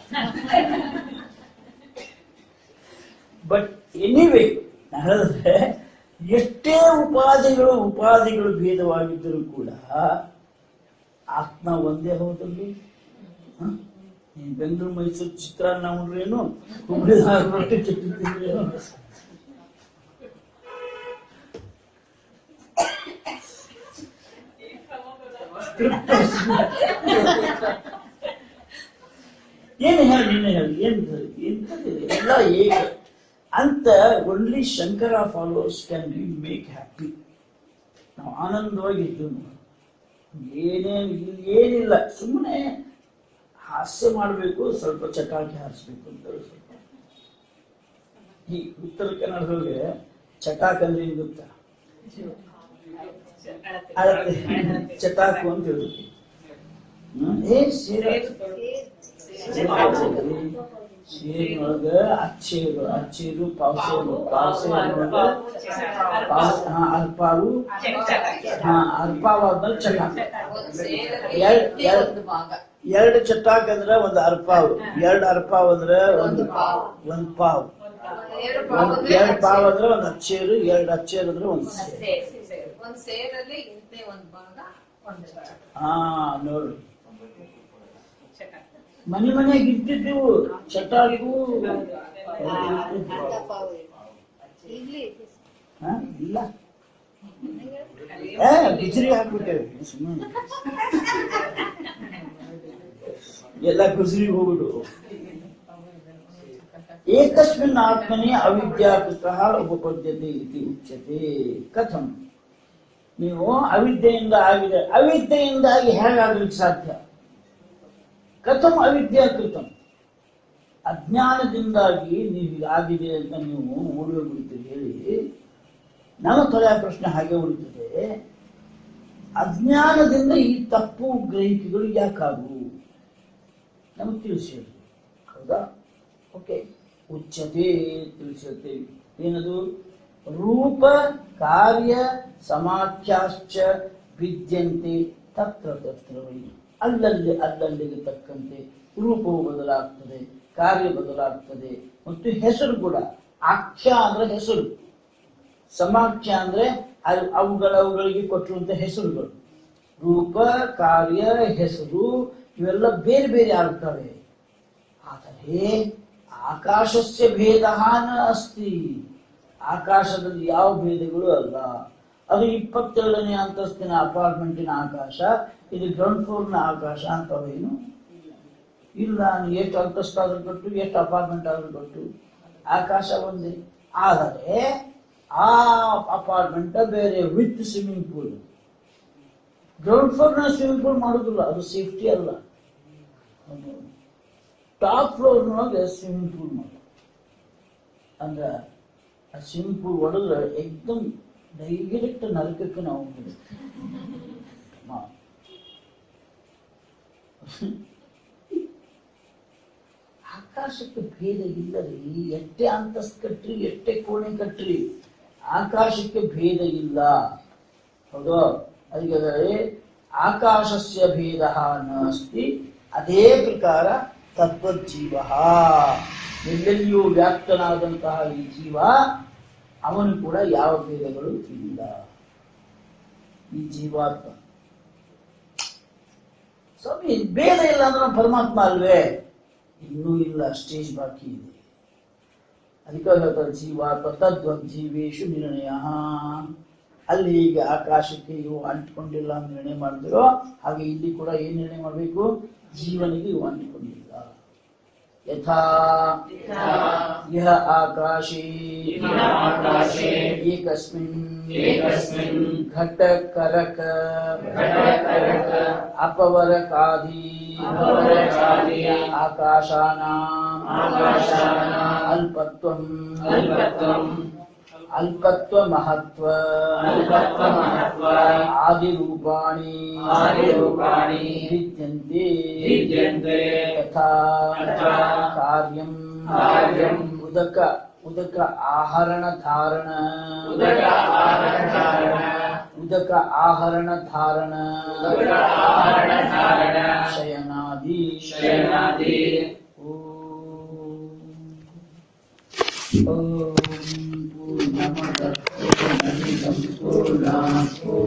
ಬಟ್ ಎನಿವೇ ಹೇಳಿದ್ರೆ ಎಷ್ಟೇ ಉಪಾಧಿಗಳು ಉಪಾಧಿಗಳು ಭೇದವಾಗಿದ್ದರೂ ಕೂಡ ಆತ್ಮ ಒಂದೇ ಹೌದಲ್ಲಿ ಹ? ನೀನ್ ಬೆಂಗಳೂರು ಮೈಸೂರು ಚಿತ್ರಾನ್ನ ಉಂಡ್ರೇನು ಹುಬ್ಳಿ ರೊಟ್ಟಿ ಚಟ್ನಿ ತಿಂದ್ರೇನು ಏನು ಹೇಳಿ ನೀನು ಹೇಳಿ ಏನು ಎಂಥದ್ದಿದೆ ಎಲ್ಲ ಏಕ ಅಂತ only Shankara followers can be make happy ನಾವು ಆನಂದವಾಗಿ ಇದ್ದೀವಿ ಏನೇನು ಇಲ್ಲಿ ಏನಿಲ್ಲ ಸುಮ್ಮನೆ ಹಾಸ್ಯ ಮಾಡಬೇಕು ಸ್ವಲ್ಪ ಚಟಾಕಿ ಹಾರಿಸ್ಬೇಕು ಅಂತ ಹೇಳಿ ಸ್ವಲ್ಪ ಈ ಉತ್ತರ ಕನ್ನಡದೊಳಗೆ ಚಟಾಕ್ ಅಂದ್ರೆ ಏನು ಗೊತ್ತಾ ಅಳತೆ ಚಟಾಕು ಅಂತ ಹೇಳುತ್ತೆ ಹ್ಮ್? ಏ ಸೇರ ಸೇರಿನೊಳಗ ಅಚ್ಚೇರು ಅಚ್ಚೇರು ಪಾವಸೇರು ಪಾವಸೇರಿನೊಳಗ ಪಾವಸ ಹಾ ಅಲ್ಪಾವು ಹಾ ಅಲ್ಪಾವಾದ್ಮೇಲೆ ಚಟಾಕ ಎರಡ್ ಎರಡ್ ಎರಡು ಚಟಾಕ್ ಅಂದ್ರ ಒಂದ್ ಅರ್ಪಾವ್ ಎರಡ್ ಅರ್ಪಾವ್ ಅಂದ್ರ ಒಂದು ಒಂದ್ ಪಾವ್ ಒಂದ್ ಎರಡ್ ಪಾವ್ ಅಂದ್ರ ಒಂದ್ ಅಚ್ಚೇರು ಎರಡ್ ಅಚ್ಚೇರು ಅಂದ್ರೆ ಒಂದ್ ಸೇರು ಒಂದ್ ಸೇರಲ್ಲಿ ಇಂತೆ ಒಂದ್ ಭಾಗ ಒಂದ್ ಹಾ ನೋಡ್ರಿ ಮನೆ ಮನೆಯಾಗ ಇರ್ತಿದ್ದೆವು ಚಟಾಕು ಇಲ್ಲಿ ಹಾ ಇಲ್ಲ ಏ ಬಿಸಿರಿ ಹಾಕ್ಬಿಟ್ಟೇವೆ ಸುಮ್ಮನೆ ಎಲ್ಲ ಕುಸಿರಿಗೆ ಹೋಗ್ಬಿಡು ಏಕಸ್ಮಿನ್ ಆತ್ಮನೆ ಅವಿದ್ಯಾಕೃತಃ ಉಪಪದ್ಯತೆ ಇತಿ ಉಚ್ಯತೆ ಕಥಂ ನೀವು ಅವಿದ್ಯೆಯಿಂದ ಆಗಿದೆ ಅವಿದ್ಯೆಯಿಂದಾಗಿ ಹೇಗಾಗ್ಲಿಕ್ಕೆ ಸಾಧ್ಯ ಕಥಂ ಅವಿದ್ಯಾಕೃತಂ ಅಜ್ಞಾನದಿಂದಾಗಿ ನೀವು ಆಗಿದೆ ಅಂತ ನೀವು ಓಡಿ ಹೋಗ್ಬಿಡ್ತೀರಿ ಹೇಳಿ ನಮ್ಮ ತಲೆಯ ಪ್ರಶ್ನೆ ಹಾಗೆ ಉಳಿತದೆ ಅಜ್ಞಾನದಿಂದ ಈ ತಪ್ಪು ಗ್ರಹಿಕೆಗಳು ಯಾಕಾಗು ನಮಗೆ ತಿಳಿಸಿ ಹೇಳಿ. ಹೌದಾ ಓಕೆ ಉಚ್ಚತೆ ತಿಳಿಸುತ್ತೇವೆ ಏನದು ರೂಪ ಕಾರ್ಯ ಸಮಾಖ್ಯಾಶ್ಚ ವಿದ್ಯಂತೆ ತತ್ರ ತತ್ರ ವೈ. ಅಲ್ಲಲ್ಲಿ ಅಲ್ಲಲ್ಲಿಗೆ ತಕ್ಕಂತೆ ರೂಪವು ಬದಲಾಗ್ತದೆ ಕಾರ್ಯ ಬದಲಾಗ್ತದೆ ಮತ್ತು ಹೆಸರು ಕೂಡ ಆಖ್ಯ ಅಂದ್ರೆ ಹೆಸರು ಸಮಾಖ್ಯ ಅಂದ್ರೆ ಅವ್- ಅವುಗಳ ಅವುಗಳಿಗೆ ಕೊಟ್ಟಿರುವಂತ ಹೆಸರುಗಳು ರೂಪ ಕಾರ್ಯ ಹೆಸರು ಇವೆಲ್ಲ ಬೇರೆ ಬೇರೆ ಆಗ್ತವೆ ಆದರೆ ಆಕಾಶಸ್ಯ ಭೇದ ನ ಅಸ್ತಿ ಆಕಾಶದಲ್ಲಿ ಯಾವ ಭೇದಗಳು ಅಲ್ಲ ಅದು ಇಪ್ಪತ್ತೆರಡನೇ ಅಂತಸ್ತಿನ ಅಪಾರ್ಟ್ಮೆಂಟಿನ ಆಕಾಶ ಇದು ಗ್ರೌಂಡ್ ಫ್ಲೋರ್ನ ಆಕಾಶ ಅಂತವೇನು ಇಲ್ಲ ನೀವು ಎಷ್ಟು ಅಂತಸ್ತಾದ್ರೂ ಕೊಟ್ಟು ಎಷ್ಟು ಅಪಾರ್ಟ್ಮೆಂಟ್ ಆದ್ರೂ ಕೊಟ್ಟು ಆಕಾಶ ಒಂದೇ ಆದರೆ ಆ ಅಪಾರ್ಟ್ಮೆಂಟ್ ಬೇರೆ with swimming pool ground floor ನ ಸ್ವಿಮ್ಮಿಂಗ್ ಪೂಲ್ ಮಾಡುದಿಲ್ಲ ಅದು ಸೇಫ್ಟಿ ಅಲ್ಲ ಟಾಪ್ ಫ್ಲೋರ್ ನೊಳಗೆ ಸ್ವಿಮ್ಮಿಂಗ್ ಪೂಲ್ ಮಾಡು ಅಂದ್ರ ಆ ಸ್ವಿಮ್ಮಿಂಗ್ ಪೂಲ್ ಹೊಡೆದ್ರೆ ಎಕ್ದಮ್ ಡೈರೆಕ್ಟ್ ನರಕಕ್ಕೆ ನಾವು ಹೋಗ್ಬಿಡ್ತೀವಿ. ಮಾ- ಆಕಾಶಕ್ಕೆ ಭೇದ ಇಲ್ಲರಿ ಎಷ್ಟೇ ಅಂತಸ್ತು ಕಟ್ರಿ ಎಷ್ಟೇ ಕೋಣೆ ಕಟ್ರಿ ಆಕಾಶಕ್ಕೆ ಭೇದ ಇಲ್ಲ ಹೌದು ಅದಕ್ಕೆ ಆಕಾಶಸ್ಯ ಭೇದ ನಾಸ್ತಿ ಅದೇ ಪ್ರಕಾರ ತತ್ವಜೀವ ಎಲ್ಲೆಲ್ಲಿಯೂ ವ್ಯಾಪ್ತನಾದಂತಹ ಈ ಜೀವ ಅವನು ಕೂಡ ಯಾವ ಭೇದಗಳು ಇಲ್ಲ ಈ ಜೀವಾತ್ಮ ಸ್ವಾಮಿ ಭೇದ ಇಲ್ಲ ಅಂದ್ರೆ ನಾವು ಪರಮಾತ್ಮ ಅಲ್ವೇ ಇನ್ನೂ ಇಲ್ಲ ಸ್ಟೇಜ್ ಬಾಕಿ ಇದೆ ಅದಕ್ಕೆ ಹೇಳ್ತಾರೆ ಜೀವಾತ್ಮ ತದ್ವದ್ ಜೀವೇಶು ನಿರ್ಣಯ ಅಲ್ಲಿ ಈಗ ಆಕಾಶಕ್ಕೆ ಇವು ಅಂಟಿಕೊಂಡಿಲ್ಲ ಅಂತ ನಿರ್ಣಯ ಮಾಡಿದ್ರು ಹಾಗೆ ಇಲ್ಲಿ ಕೂಡ ಏನ್ ನಿರ್ಣಯ ಮಾಡಬೇಕು ಜೀವನಿಗೆ ಇವು ಅಂಟಿಕೊಂಡಿಲ್ಲ ಯಥಾ ಯಹ ಆಕಾಶೇ ಇಹ ಆಕಾಶೇ ಏಕಸ್ಮಿನ್ ಏಕಸ್ಮಿನ್ ಘಟಕರಕ ಘಟಕರಕ ಅಪವರಕಾದಿ ಅಪವರಕಾದಿ ಆಕಾಶಾನಾಂ ಆಕಾಶಾನಾಂ ಅಲ್ಪತ್ವಂ ಅಲ್ಪತ್ವಂ ಅಲ್ಪತ್ವ ಮಹತ್ವ ಅಲ್ಪತ್ವ ಮಹತ್ವ ಆದಿರೂಪಾಣಿ ಆದಿರೂಪಾಣಿ ವಿದ್ಯಂತೆ ವಿದ್ಯಂತೆ ತಥಾ ತಥಾ ಕಾರ್ಯಂ ಕಾರ್ಯಂ ಉದಕ ಉದಕ ಆಹರಣ ಧಾರಣ ಉದಕ ಆಹರಣ ಧಾರಣ ಉದಕ ಆಹರಣ ಧಾರಣ ಉದಕ ಆಹರಣ ಧಾರಣ ಶಯನಾದಿ ಶಯನಾದಿ ಓಂ ಓಂ